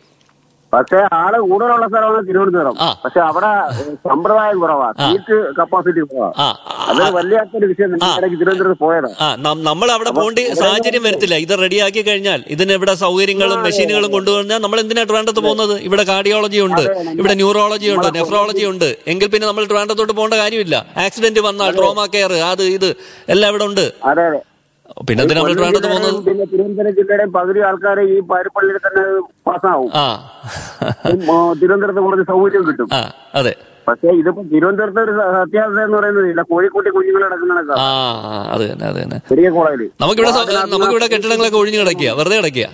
പക്ഷെ ആള് കൂടുതലുള്ള സ്ഥലമാണ് തിരുവനന്തപുരം ആ. പക്ഷെ അവിടെ ഏഹ്, സമ്പ്രദായം കുറവാ സീറ്റ് കപ്പാസിറ്റി കുറവാ ആ അത് വല്ലാത്തൊരു വിഷയം ആ. ഇടയ്ക്ക് തിരുവനന്തപുരത്ത് പോയതാ ആ നം- നമ്മൾ അവിടെ പോകേണ്ട സാഹചര്യം വരത്തില്ല ഇത് റെഡിയാക്കി കഴിഞ്ഞാൽ ഇതിന് ഇവിടെ സൗകര്യങ്ങളും മെഷീനുകളും കൊണ്ടുവന്നാൽ നമ്മൾ എന്തിനാ ട്രിവാൻഡ്രത്ത് പോകുന്നത് ഇവിടെ കാർഡിയോളജി ഉണ്ട് ഇവിടെ ന്യൂറോളജി ഉണ്ട് നെഫ്രോളജി ഉണ്ട് എങ്കിൽ പിന്നെ നമ്മൾ ട്രിവാൻഡ്രത്തോട്ട് പോകേണ്ട കാര്യമില്ല ആക്സിഡന്റ് വന്നാൽ ട്രോമ കെയർ അത് ഇത് എല്ലാം ഇവിടെ ഉണ്ട് അതെ അതെ പിന്നെ എന്തിനാ നമ്മൾ ട്രിവാൻഡ്രത്ത് പോകുന്നത് പിന്നെ തിരുവനന്തപുരം ജില്ലയുടെയും പകുതി ആൾക്കാർ ഈ പാരിപ്പള്ളിയിൽ തന്നെ പാസ്സാവും ആ ഉം, ആ, തിരുവനന്തപുരത്ത് കുറച്ച് സൗകര്യം കിട്ടും ആ അതെ പക്ഷെ ഇതിപ്പോ തിരുവനന്തപുരത്തെ ഒരു അത്യാവസ്ഥ എന്ന് പറയുന്നത് ഇല്ല കോഴിക്കോട്ടെ കുഞ്ഞുങ്ങൾ കിടക്കുന്ന ആ അത് തന്നെ അത് തന്നെ ചെറിയ കോളേജിൽ നമുക്കിവിടെ സ- നമുക്കിവിടെ കെട്ടിടങ്ങളൊക്കെ ഒഴിഞ്ഞു കിടക്കുക വെറുതെ കിടക്കുക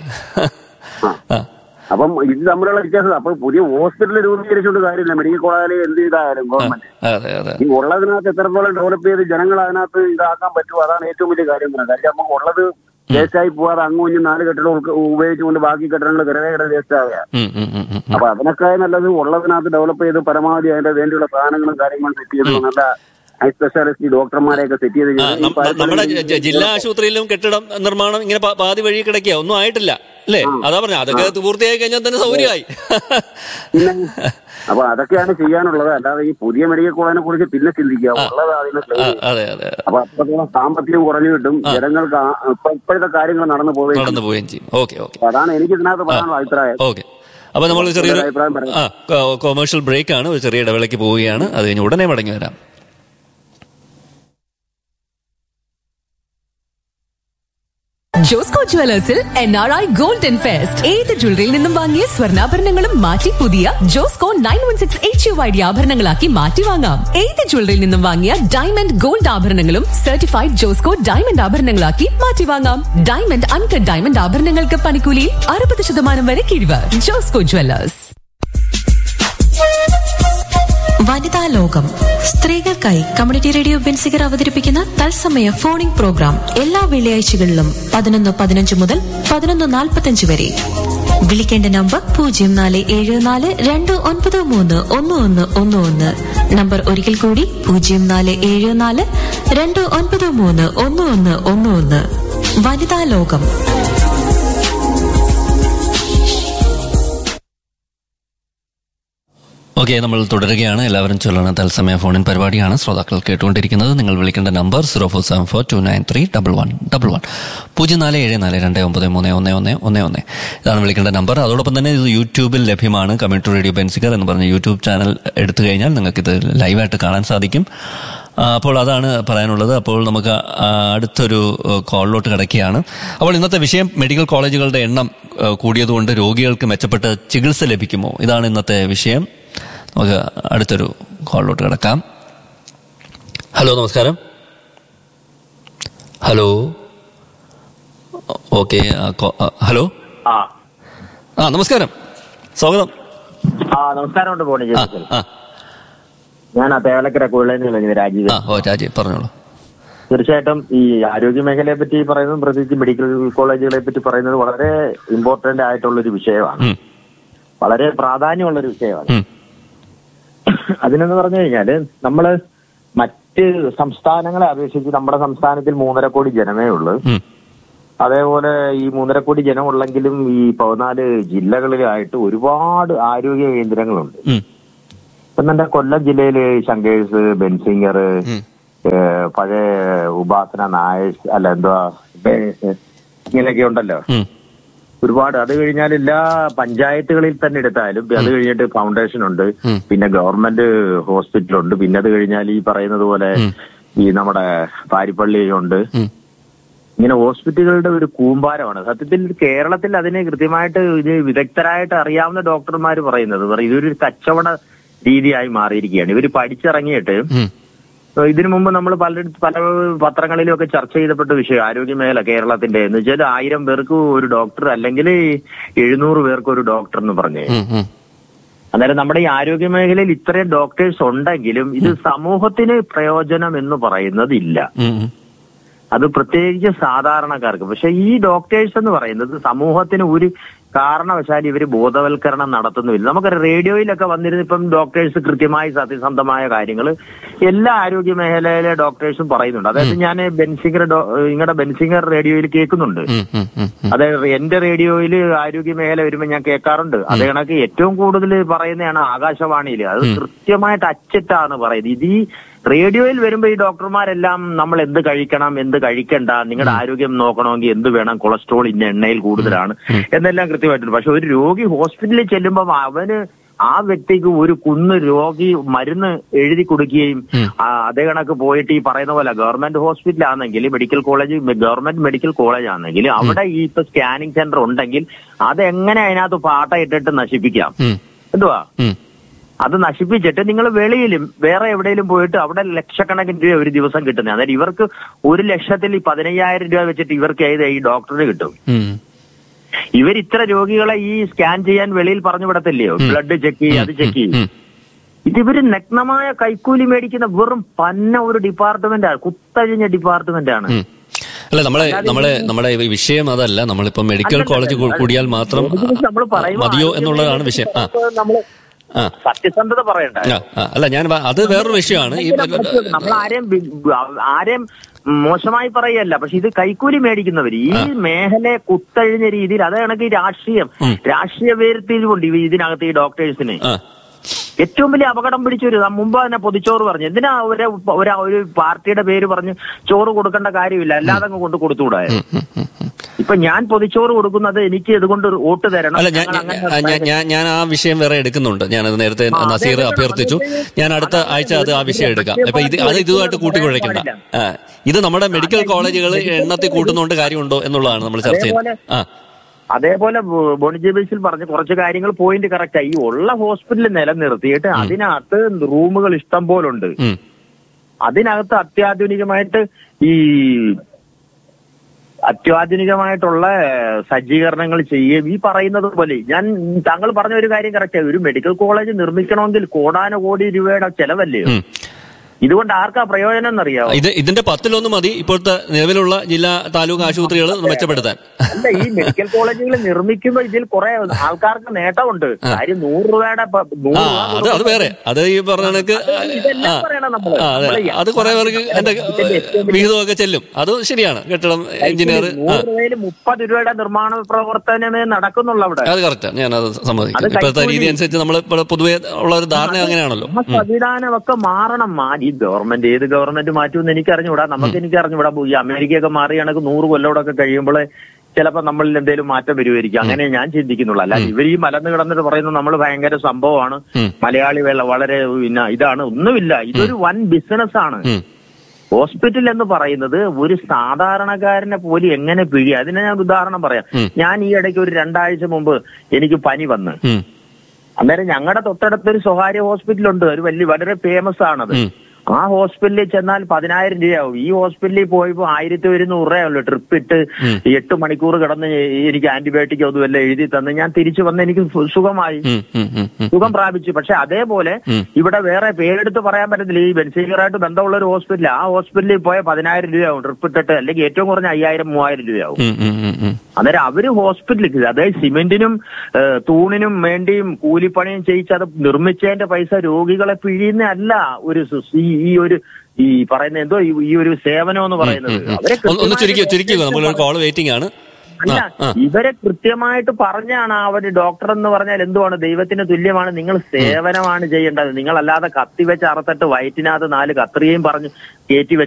ആ അപ്പം ഇത് തമ്മിലുള്ള വ്യത്യാസം അപ്പൊ പുതിയ ഹോസ്പിറ്റൽ രൂപീകരിച്ചുകൊണ്ട് കാര്യമില്ല മെഡിക്കൽ കോളേജിൽ എന്ത് ചെയ്തായാലും ഗവൺമെന്റ് അതെ അതെ ഈ ഉള്ളതിനകത്ത് എത്രത്തോളം ഡെവലപ്പ് ചെയ്ത് ജനങ്ങൾ അതിനകത്ത് ഇതാക്കാൻ പറ്റുമോ അതാണ് ഏറ്റവും വലിയ കാര്യം എന്ന് പറയുന്നത്. കാര്യം നമുക്ക് ഉള്ളത് വേസ്റ്റായി പോവാതെ അങ്ങും ഇഞ്ഞും നാല് കെട്ടിടം ഉൾക്ക- ഉപയോഗിച്ചുകൊണ്ട് ബാക്കി കെട്ടിടങ്ങൾ കിടകയുടെ വേസ്റ്റ് ആവുക ഉം, ഉം, ഉം, ഉം. അപ്പൊ അതിനൊക്കെ നല്ലത് ഉള്ളതിനകത്ത് ഡെവലപ്പ് ചെയ്ത് പരമാവധി അതിന്റെ വേണ്ടിയുള്ള സാധനങ്ങളും കാര്യങ്ങളും സെറ്റ് ചെയ്ത് നല്ല ഹൈ സ്പെഷ്യാലിറ്റി ഡോക്ടർമാരെയൊക്കെ സെറ്റ് ചെയ്ത് ആ, കഴിഞ്ഞാൽ ഈ നം- നം- നമ്മുടെ ജ- ജ- ജില്ലാ പാരിപ്പള്ളി- ആശുപത്രിയിലും കെട്ടിടം നിർമ്മാണം ഇങ്ങനെ പ- പാതി വഴി കിടക്കുക ഒന്നും ആയിട്ടില്ല അല്ലേ അതാ പറഞ്ഞ അതൊക്കെ പൂർത്തിയായി കഴിഞ്ഞാൽ തന്നെ സൗകര്യമായി പിന്നെ അപ്പൊ അതൊക്കെയാണ് ചെയ്യാനുള്ളത് അല്ലാതെ ഈ പുതിയ മെഡിക്കൽ കോളേജിനെ കുറിച്ച് പിന്നെ ചിന്തിക്കുക ഉള്ളത് അതിനെ ആ, അതെ അതെ അപ്പൊ അത്രത്തോളം സാമ്പത്തികം കുറഞ്ഞു കിട്ടും ജനങ്ങൾക്ക് ആ- ഇപ്പൊ ഇപ്പോഴത്തെ കാര്യങ്ങൾ നടന്നു പോവുകയും നടന്നു പോവുകയും ചെയ്യും ഓക്കെ ഓക്കെ അപ്പൊ അതാണ് എനിക്ക് ഇതിനകത്ത് പറയാനുള്ള അഭിപ്രായം ഓക്കെ അപ്പൊ നമ്മൾ ചെറിയൊരു ഒരു അഭിപ്രായം പറയാം. ആ കൊമേഴ്ഷ്യൽ ബ്രേക്ക് ആണ് ഒരു ചെറിയ ഇടവേളയ്ക്ക് പോവുകയാണ് അത് കഴിഞ്ഞ് ഉടനെ മടങ്ങി വരാം ജോസ്കോ ജുവലേഴ്സിൽ N R I golden fest ഏത് ജ്വല്ലറിയിൽ നിന്നും വാങ്ങിയ സ്വർണ്ണാഭരണങ്ങളും മാറ്റി പുതിയ Josco nine one six H U I D ആഭരണങ്ങളാക്കി മാറ്റി വാങ്ങാം ഏത് ജ്വല്ലറിയിൽ നിന്നും വാങ്ങിയ ഡയമണ്ട് ഗോൾഡ് ആഭരണങ്ങളും സർട്ടിഫൈഡ് ജോസ്കോ ഡയമണ്ട് ആഭരണങ്ങളാക്കി മാറ്റി വാങ്ങാം ഡയമണ്ട് അൺകട്ട് ഡയമണ്ട് ആഭരണങ്ങൾക്ക് പണിക്കൂലിയിൽ അറുപത് ശതമാനം വരെ കിഴിവ് ജോസ്കോ ജുവലേഴ്സ് വനിതാ ലോകം സ്ത്രീകൾക്കായി കമ്മ്യൂണിറ്റി റേഡിയോ ബെൻസിഗർ അവതരിപ്പിക്കുന്ന തത്സമയ ഫോണിംഗ് പ്രോഗ്രാം എല്ലാ വെള്ളിയാഴ്ചകളിലും പതിനൊന്ന് പതിനഞ്ച് മുതൽ പതിനൊന്ന് നാൽപ്പത്തഞ്ച് വരെ വിളിക്കേണ്ട നമ്പർ പൂജ്യം നാല് ഏഴ് നാല് രണ്ട് ഒൻപത് മൂന്ന് ഒന്ന് ഒന്ന് ഒന്ന് ഒന്ന് നമ്പർ ഒരിക്കൽ കൂടി പൂജ്യം നാല് ഏഴ് നാല് രണ്ട് ഒൻപത് മൂന്ന് ഒന്ന് ഒന്ന് ഒന്ന് ഒന്ന് വനിതാ ലോകം ഓക്കെ നമ്മൾ തുടരുകയാണ് എല്ലാവരും ചൊല്ലണ തത്സമയ ഫോണിൻ പരിപാടിയാണ് ശ്രോതാക്കൾ കേട്ടുകൊണ്ടിരിക്കുന്നത് നിങ്ങൾ വിളിക്കേണ്ട number zero four seven four two nine three double one double one പൂജ്യം നാല് ഏഴ് നാല് രണ്ട് ഒമ്പത് മൂന്ന് ഒന്ന് ഒന്ന് ഒന്ന് ഒന്ന് ഇതാണ് വിളിക്കേണ്ട നമ്പർ അതോടൊപ്പം തന്നെ ഇത് യൂട്യൂബിൽ ലഭ്യമാണ് കമ്മ്യൂണിറ്റി റേഡിയോ ബെൻസിക്കർ എന്ന് പറഞ്ഞ യൂട്യൂബ് ചാനൽ എടുത്തു കഴിഞ്ഞാൽ നിങ്ങൾക്കിത് ലൈവായിട്ട് കാണാൻ സാധിക്കും ആ, അപ്പോൾ അതാണ് പറയാനുള്ളത് അപ്പോൾ നമുക്ക് ആ, അടുത്തൊരു ഏഹ്, കോളിലോട്ട് കിടക്കുകയാണ് അപ്പോൾ ഇന്നത്തെ വിഷയം മെഡിക്കൽ കോളേജുകളുടെ എണ്ണം ഏഹ്, കൂടിയതുകൊണ്ട് രോഗികൾക്ക് മെച്ചപ്പെട്ട ചികിത്സ ലഭിക്കുമോ ഇതാണ് ഇന്നത്തെ വിഷയം നമുക്ക് അടുത്തൊരു കോളിലോട്ട് കിടക്കാം ഹലോ നമസ്കാരം ഹലോ ഓക്കെ ഹലോ ആ ആ നമസ്കാരം സ്വാഗതം ആ നമസ്കാരമുണ്ട് പോണി ആ ജീവിതത്തിൽ ആ ഞാൻ ആ തേവലക്കര കുഴലിൽ നിന്ന് രാജീവ് ആ ഓ രാജി പറഞ്ഞോളൂ തീർച്ചയായിട്ടും ഈ ആരോഗ്യ മേഖലയെ പറ്റി പറയുന്നത് പ്രത്യേകിച്ച് മെഡിക്കൽ കോളേജുകളെ പറ്റി പറയുന്നത് വളരെ ഇമ്പോർട്ടന്റ് ആയിട്ടുള്ള ഒരു വിഷയമാണ് ഉം. വളരെ പ്രാധാന്യമുള്ള ഒരു വിഷയമാണ് ഉം. അതിനെന്ന് പറഞ്ഞു കഴിഞ്ഞാല് നമ്മള് മറ്റ് സംസ്ഥാനങ്ങളെ അപേക്ഷിച്ച് നമ്മുടെ സംസ്ഥാനത്തിൽ മൂന്നര കോടി ജനമേ ഉള്ളൂ ഉം. അതേപോലെ ഈ മൂന്നര കോടി ജനം ഉള്ളെങ്കിലും ഈ പതിനാല് ജില്ലകളിലായിട്ട് ഒരുപാട് ആരോഗ്യ കേന്ദ്രങ്ങളുണ്ട് ഉം. ഇപ്പം തന്നെ കൊല്ലം ജില്ലയില് ശങ്കേഴ്സ് ബെൻസിംഗർ ഉം. പഴയ ഉപാസന നായേഴ്സ് അല്ല എന്തുവാ ബേ- ഇങ്ങനെയൊക്കെ ഉണ്ടല്ലോ ഉം. ഒരുപാട് അത് കഴിഞ്ഞാൽ എല്ലാ പഞ്ചായത്തുകളിൽ തന്നെ എടുത്താലും അത് കഴിഞ്ഞിട്ട് ഫൗണ്ടേഷൻ ഉണ്ട് ഉം. പിന്നെ ഗവൺമെന്റ് ഹോസ്പിറ്റൽ ഉണ്ട് പിന്നെ അത് കഴിഞ്ഞാൽ ഈ പറയുന്നത് പോലെ ഈ നമ്മുടെ പാരിപ്പള്ളി ഉണ്ട് ഉം. ഇങ്ങനെ ഹോസ്പിറ്റലുകളുടെ ഒരു കൂമ്പാരമാണ് സത്യത്തിൽ കേരളത്തിൽ അതിനെ കൃത്യമായിട്ട് ഇത് വിദഗ്ധരായിട്ട് അറിയാവുന്ന ഡോക്ടർമാർ പറയുന്നത് പറ- ഇതൊരു കച്ചവട രീതിയായി മാറിയിരിക്കുകയാണ് ഇവർ പഠിച്ചിറങ്ങിയിട്ട് ഉം. ഇതിനു മുമ്പ് നമ്മൾ പല പല പത്രങ്ങളിലും ഒക്കെ ചർച്ച ചെയ്തപ്പെട്ട വിഷയം ആരോഗ്യ മേഖല കേരളത്തിന്റെ എന്ന് വെച്ചാൽ ആയിരം പേർക്ക് ഒരു ഡോക്ടർ അല്ലെങ്കിൽ എഴുന്നൂറ് പേർക്ക് ഒരു ഡോക്ടർ എന്ന് പറഞ്ഞു ഉം. ഉം. അന്നേരം നമ്മുടെ ഈ ആരോഗ്യ മേഖലയിൽ ഇത്രയും ഡോക്ടേഴ്സ് ഉണ്ടെങ്കിലും ഇത് സമൂഹത്തിന് പ്രയോജനം എന്ന് പറയുന്നതില്ല ഉം. ഉം. അത് പ്രത്യേകിച്ച് സാധാരണക്കാർക്ക് പക്ഷെ ഈ ഡോക്ടേഴ്സ് എന്ന് പറയുന്നത് സമൂഹത്തിന് ഒരു കാരണവശാൽ ഇവര് ബോധവൽക്കരണം നടത്തുന്നുമില്ല നമുക്ക് റേഡിയോയിലൊക്കെ വന്നിരുന്ന ഇപ്പം ഡോക്ടേഴ്സ് കൃത്യമായി സത്യസന്ധമായ കാര്യങ്ങൾ എല്ലാ ആരോഗ്യ മേഖലയിലെ ഡോക്ടേഴ്സും പറയുന്നുണ്ട് അതായത് ഞാൻ ബെൻസിംഗർ നിങ്ങളുടെ ബെൻസിംഗർ റേഡിയോയിൽ കേൾക്കുന്നുണ്ട് ഉം. ഉം. ഉം. ഉം. അതെ എന്റെ റേഡിയോയിൽ ആരോഗ്യ മേഖല വരുമ്പോൾ ഞാൻ കേൾക്കാറുണ്ട് അതേ കണക്ക് ഏറ്റവും കൂടുതൽ പറയുന്നതാണ് ആകാശവാണിയിൽ അത് കൃത്യമായിട്ട് അച്ചിട്ടാണ് പറയുന്നത് ഇത് ഈ റേഡിയോയിൽ വരുമ്പോ ഈ ഡോക്ടർമാരെല്ലാം നമ്മൾ എന്ത് കഴിക്കണം എന്ത് കഴിക്കണ്ട നിങ്ങളുടെ ആരോഗ്യം നോക്കണമെങ്കിൽ എന്ത് വേണം കൊളസ്ട്രോൾ ഇന്ന എണ്ണയിൽ കൂടുതലാണ് എന്നെല്ലാം കൃത്യമായിട്ടുണ്ട് പക്ഷെ ഒരു രോഗി ഹോസ്പിറ്റലിൽ ചെല്ലുമ്പോൾ അവന് ആ വ്യക്തിക്ക് ഒരു കുന്ന് രോഗി മരുന്ന് എഴുതി കൊടുക്കുകയും ആ, അതേ കണക്ക് പോയിട്ട് ഈ പറയുന്ന പോലെ ഗവൺമെന്റ് ഹോസ്പിറ്റൽ ആണെങ്കിൽ medical college government medical college ആണെങ്കിൽ അവിടെ ഈ ഇപ്പൊ സ്കാനിങ് സെന്റർ ഉണ്ടെങ്കിൽ അതെങ്ങനെ അതിനകത്ത് പാട്ട ഇട്ടിട്ട് നശിപ്പിക്കാം ഉം. എന്തുവാ ഉം. അത് നശിപ്പിച്ചിട്ട് നിങ്ങൾ വെളിയിലും വേറെ എവിടെയെങ്കിലും പോയിട്ട് അവിടെ ലക്ഷക്കണക്കിന് രൂപ ഒരു ദിവസം കിട്ടുന്നത് അതായത് ഇവർക്ക് ഒരു ലക്ഷത്തിൽ ഈ പതിനയ്യായിരം രൂപ വെച്ചിട്ട് ഇവർക്ക് ഏത് ഈ ഡോക്ടറിന് കിട്ടും ഉം. ഇവർ ഇത്ര രോഗികളെ ഈ സ്കാൻ ചെയ്യാൻ വെളിയിൽ പറഞ്ഞു വിടത്തില്ലയോ ബ്ലഡ് ചെക്ക് ചെയ്യും അത് ചെക്ക് ചെയ്യും ഉം. ഇത് ഇവര് നഗ്നമായ കൈക്കൂലി മേടിക്കുന്ന വെറും പന്ന ഒരു ഡിപ്പാർട്ട്മെന്റ് ആണ് കുത്തഴിഞ്ഞ ഡിപ്പാർട്ട്മെന്റ് ആണ് ഉം. അല്ല നമ്മളെ നമ്മളെ നമ്മുടെ ഈ വിഷയം അതല്ല നമ്മളിപ്പോ മെഡിക്കൽ കോളേജ് കൂ- കൂടിയാൽ മാത്രം നമ്മൾ പറയുമ്പോൾ മതിയോ എന്നുള്ളതാണ് വിഷയം ആ നമ്മള് ആ സത്യസന്ധത പറയണ്ട ആ, ആ. അല്ല ഞാൻ വ- അത് വേറൊരു വിഷയമാണ് ഈ നമ്മൾ ആരെയും ബി- ആരെയും മോശമായി പറയല്ല പക്ഷെ ഇത് കൈക്കൂലി മേടിക്കുന്നവർ ഈ മേഖലയെ കുത്തഴിഞ്ഞ രീതിയിൽ അത് കണക്ക് ഈ രാഷ്ട്രീയം ഉം. രാഷ്ട്രീയ വേർതിരിവുണ്ട് ഈ ഇതിനകത്ത് ഈ ഡോക്ടേഴ്സിന് ആ ഏറ്റവും വലിയ അപകടം പിടിച്ചൊരു ആ മുമ്പ് തന്നെ പൊതിച്ചോറ് പറഞ്ഞു എന്തിനാ ഒരു ഒരു ഒരു പാർട്ടിയുടെ പേര് പറഞ്ഞ് ചോറ് കൊടുക്കേണ്ട കാര്യമില്ല അല്ലാതെ അങ്ങ് കൊണ്ട് കൊടുത്തുകൂടാ ഉം, ഉം, ഉം, ഉം. ഇപ്പൊ ഞാൻ പൊതിച്ചോറ് കൊടുക്കുന്നത് എനിക്ക് ഇതുകൊണ്ട് ഒരു വോട്ട് തരണം അല്ല ഞാൻ ഞങ്ങൾ അങ്ങനെ ഞാൻ- ഞാൻ- ഞാൻ ഞാൻ ആ വിഷയം വേറെ എടുക്കുന്നുണ്ട് ഞാനത് നേരത്തെ ആ, അതെ, നസീർ അതെ, അഭ്യർത്ഥിച്ചു അതെ. ഞാൻ അടുത്ത അതാണ് ആഴ്ച അത് ആ ഒരു വിഷയം എടുക്കാം രാഷ്ട്രീയ അപ്പൊ ഇത് അത് പാർട്ടി ഇതുമായിട്ട് ഒരിക്കലും കൂട്ടിക്കുഴയ്ക്കണ്ട പറയാൻ ആ ഇത് നമ്മുടെ മെഡിക്കൽ കോളേജുകൾ എണ്ണത്തിൽ കൂട്ടുന്നതുകൊണ്ട് കാര്യമുണ്ടോ എന്നുള്ളതാണ് നമ്മൾ ചർച്ച ചെയ്യുന്നത് ആ അതേപോലെ ബോ- ബോണിജി ബേസിൽ പറഞ്ഞ കുറച്ച് കാര്യങ്ങൾ പോയിന്റ് കറക്റ്റ് ഈ ഉള്ള ഹോസ്പിറ്റൽ നിലനിർത്തിയിട്ട് അതിനകത്ത് റൂമുകൾ ഇഷ്ടം പോലുണ്ട് ഉം, അതിനകത്ത് അത്യാധുനികമായിട്ട് ഈ അത്യാധുനികമായിട്ടുള്ള സജ്ജീകരണങ്ങൾ ചെയ്യുകയും ഈ പറയുന്നത് പോലെ ഞാൻ താങ്കൾ പറഞ്ഞ ഒരു കാര്യം കറക്റ്റ് ഒരു മെഡിക്കൽ കോളേജ് നിർമ്മിക്കണമെങ്കിൽ കോടാനുകോടി രൂപയുടെ ചെലവല്ലേ ഉം. ഇതുകൊണ്ട് ആർക്കാ പ്രയോജനം എന്നറിയാവോ ഇത് ഇതിന്റെ പത്തിലൊന്ന് മതി ഇപ്പോഴത്തെ നിലവിലുള്ള ജില്ലാ താലൂക്ക് ആശുപത്രികൾ മെച്ചപ്പെടുത്താൻ അല്ല ഈ മെഡിക്കൽ കോളേജുകൾ നിർമ്മിക്കുമ്പോൾ ഇതിൽ കുറെ ആൾക്കാർക്ക് നേട്ടമുണ്ട് കാര്യം നൂറ് രൂപയുടെ പ- നൂറ് ആ രൂപ അത് അത് വേറെ അത് ഈ പറഞ്ഞ കണക്ക് ഇതെല്ലാം ആ പറയണം നമ്മള്. ആ, അതെ നമ്മള് ഈ അത് കുറെ പേർക്ക് എന്റെ വിഹിതമൊക്കെ ചെല്ലും അത് ശരിയാണ് കെട്ടിടം എഞ്ചിനീയർ ആ നൂറ് രൂപയിൽ മുപ്പത് രൂപയുടെ നിർമ്മാണ പ്രവർത്തനമേ നടക്കുന്നുള്ളൂ അവിടെ അത് കറക്റ്റ് ഞാൻ അത് സമ്മതിക്കും അത് ഇപ്പോഴത്തെ കൈക്കൂലി- രീതി അനുസരിച്ച് നമ്മൾ പൊതുവെ ഉള്ള ഒരു ധാരണ അങ്ങനെയാണല്ലോ ആ സംവിധാനമൊക്കെ മാറണം മാ- ഈ ഗവൺമെന്റ് ഏത് ഗവൺമെന്റ് മാറ്റുമെന്ന് എനിക്ക് അറിഞ്ഞുകൂടാ നമുക്ക് എനിക്ക് അറിഞ്ഞുകൂടാ ഈ അമേരിക്കയൊക്കെ മാറി കണക്ക് നൂറ് കൊല്ലോടൊക്കെ കഴിയുമ്പോൾ ചിലപ്പോൾ നമ്മളിൽ എന്തെങ്കിലും മാറ്റം വരുമായിരിക്കും അങ്ങനെ ഞാൻ ചിന്തിക്കുന്നുള്ളൂ അല്ല ഇവർ ഈ മലന്ന് കിടന്നിട്ട് പറയുന്നത് നമ്മൾ ഭയങ്കര സംഭവമാണ് ഉം. മലയാളി വേള വളരെ പിന്നെ ഇതാണ് ഒന്നുമില്ല ഇതൊരു വൻ ബിസിനസ് ആണ് ഉം. ഹോസ്പിറ്റൽ എന്ന് പറയുന്നത് ഒരു സാധാരണക്കാരനെ പോലും എങ്ങനെ പിഴി അതിന് ഞാൻ ഉദാഹരണം പറയാം ഉം. ഞാൻ ഈ ഇടയ്ക്ക് ഒരു രണ്ടാഴ്ച മുമ്പ് എനിക്ക് പനി വന്ന് ഉം. അന്നേരം ഞങ്ങളുടെ തൊട്ടടുത്തൊരു സ്വകാര്യ ഹോസ്പിറ്റലുണ്ട് ഒരു വലിയ വളരെ ഫേമസ് ആണത് ഉം. ആ ഹോസ്പിറ്റലിൽ ചെന്നാൽ പതിനായിരം രൂപയാവും ഈ ഹോസ്പിറ്റലിൽ പോയപ്പോ ആയിരത്തി ഒരുന്നൂറ് രൂപയുള്ളൂ ട്രിപ്പ് ഇട്ട് എട്ട് മണിക്കൂർ കിടന്ന് എനിക്ക് ആന്റിബയോട്ടിക് ഒന്നും എല്ലാം എഴുതി തന്ന് ഞാൻ തിരിച്ചു വന്ന് എനിക്ക് സു- സുഖമായി ഉം, ഉം, ഉം, ഉം. സുഖം പ്രാപിച്ചു പക്ഷെ അതേപോലെ ഉം. ഇവിടെ വേറെ പേരെടുത്ത് പറയാൻ പറ്റത്തില്ല ഈ ബെൻസീകറായിട്ട് ബന്ധമുള്ള ഒരു ഹോസ്പിറ്റൽ ആ ഹോസ്പിറ്റലിൽ പോയ പതിനായിരം രൂപയാവും ട്രിപ്പ് ഇട്ടിട്ട് അല്ലെങ്കിൽ ഏറ്റവും കുറഞ്ഞ അയ്യായിരം മൂവായിരം രൂപയാവും ഉം, ഉം, ഉം, ഉം. അന്നേരം അവര് ഹോസ്പിറ്റലിൽ അതായത് സിമെന്റിനും ഏഹ്, തൂണിനും വേണ്ടിയും കൂലിപ്പണിയും ചെയ്യിച്ച് അത് നിർമ്മിച്ചതിന്റെ പൈസ രോഗികളെ പിഴിയുന്ന അല്ല ഒരു സു- ഈ ഈ ഒരു ഈ പറയുന്ന എന്തോ ഈ- ഈ ഒരു സേവനം എന്ന് പറയുന്നത് അവരെ ഒന്ന് ഒന്ന് ചുരുക്കി കൃത്യമായിട്ട് ചുരുക്കി നമ്മൾ കോൾ വെയിറ്റിംഗ് ആണ് അല്ല ആ, ആ. ഇവരെ കൃത്യമായിട്ട് പറഞ്ഞാണ് അവര് ഡോക്ടർ എന്ന് പറഞ്ഞാൽ എന്തുവാണ് ദൈവത്തിന് തുല്യമാണ് നിങ്ങൾ സേവനമാണ് ചെയ്യേണ്ടത് നിങ്ങൾ അല്ലാതെ കത്തി വെച്ച് അറുത്തിട്ട് വയറ്റിനകത്ത് നാല് കത്രികയും പറഞ്ഞു കയറ്റി വെച്ച്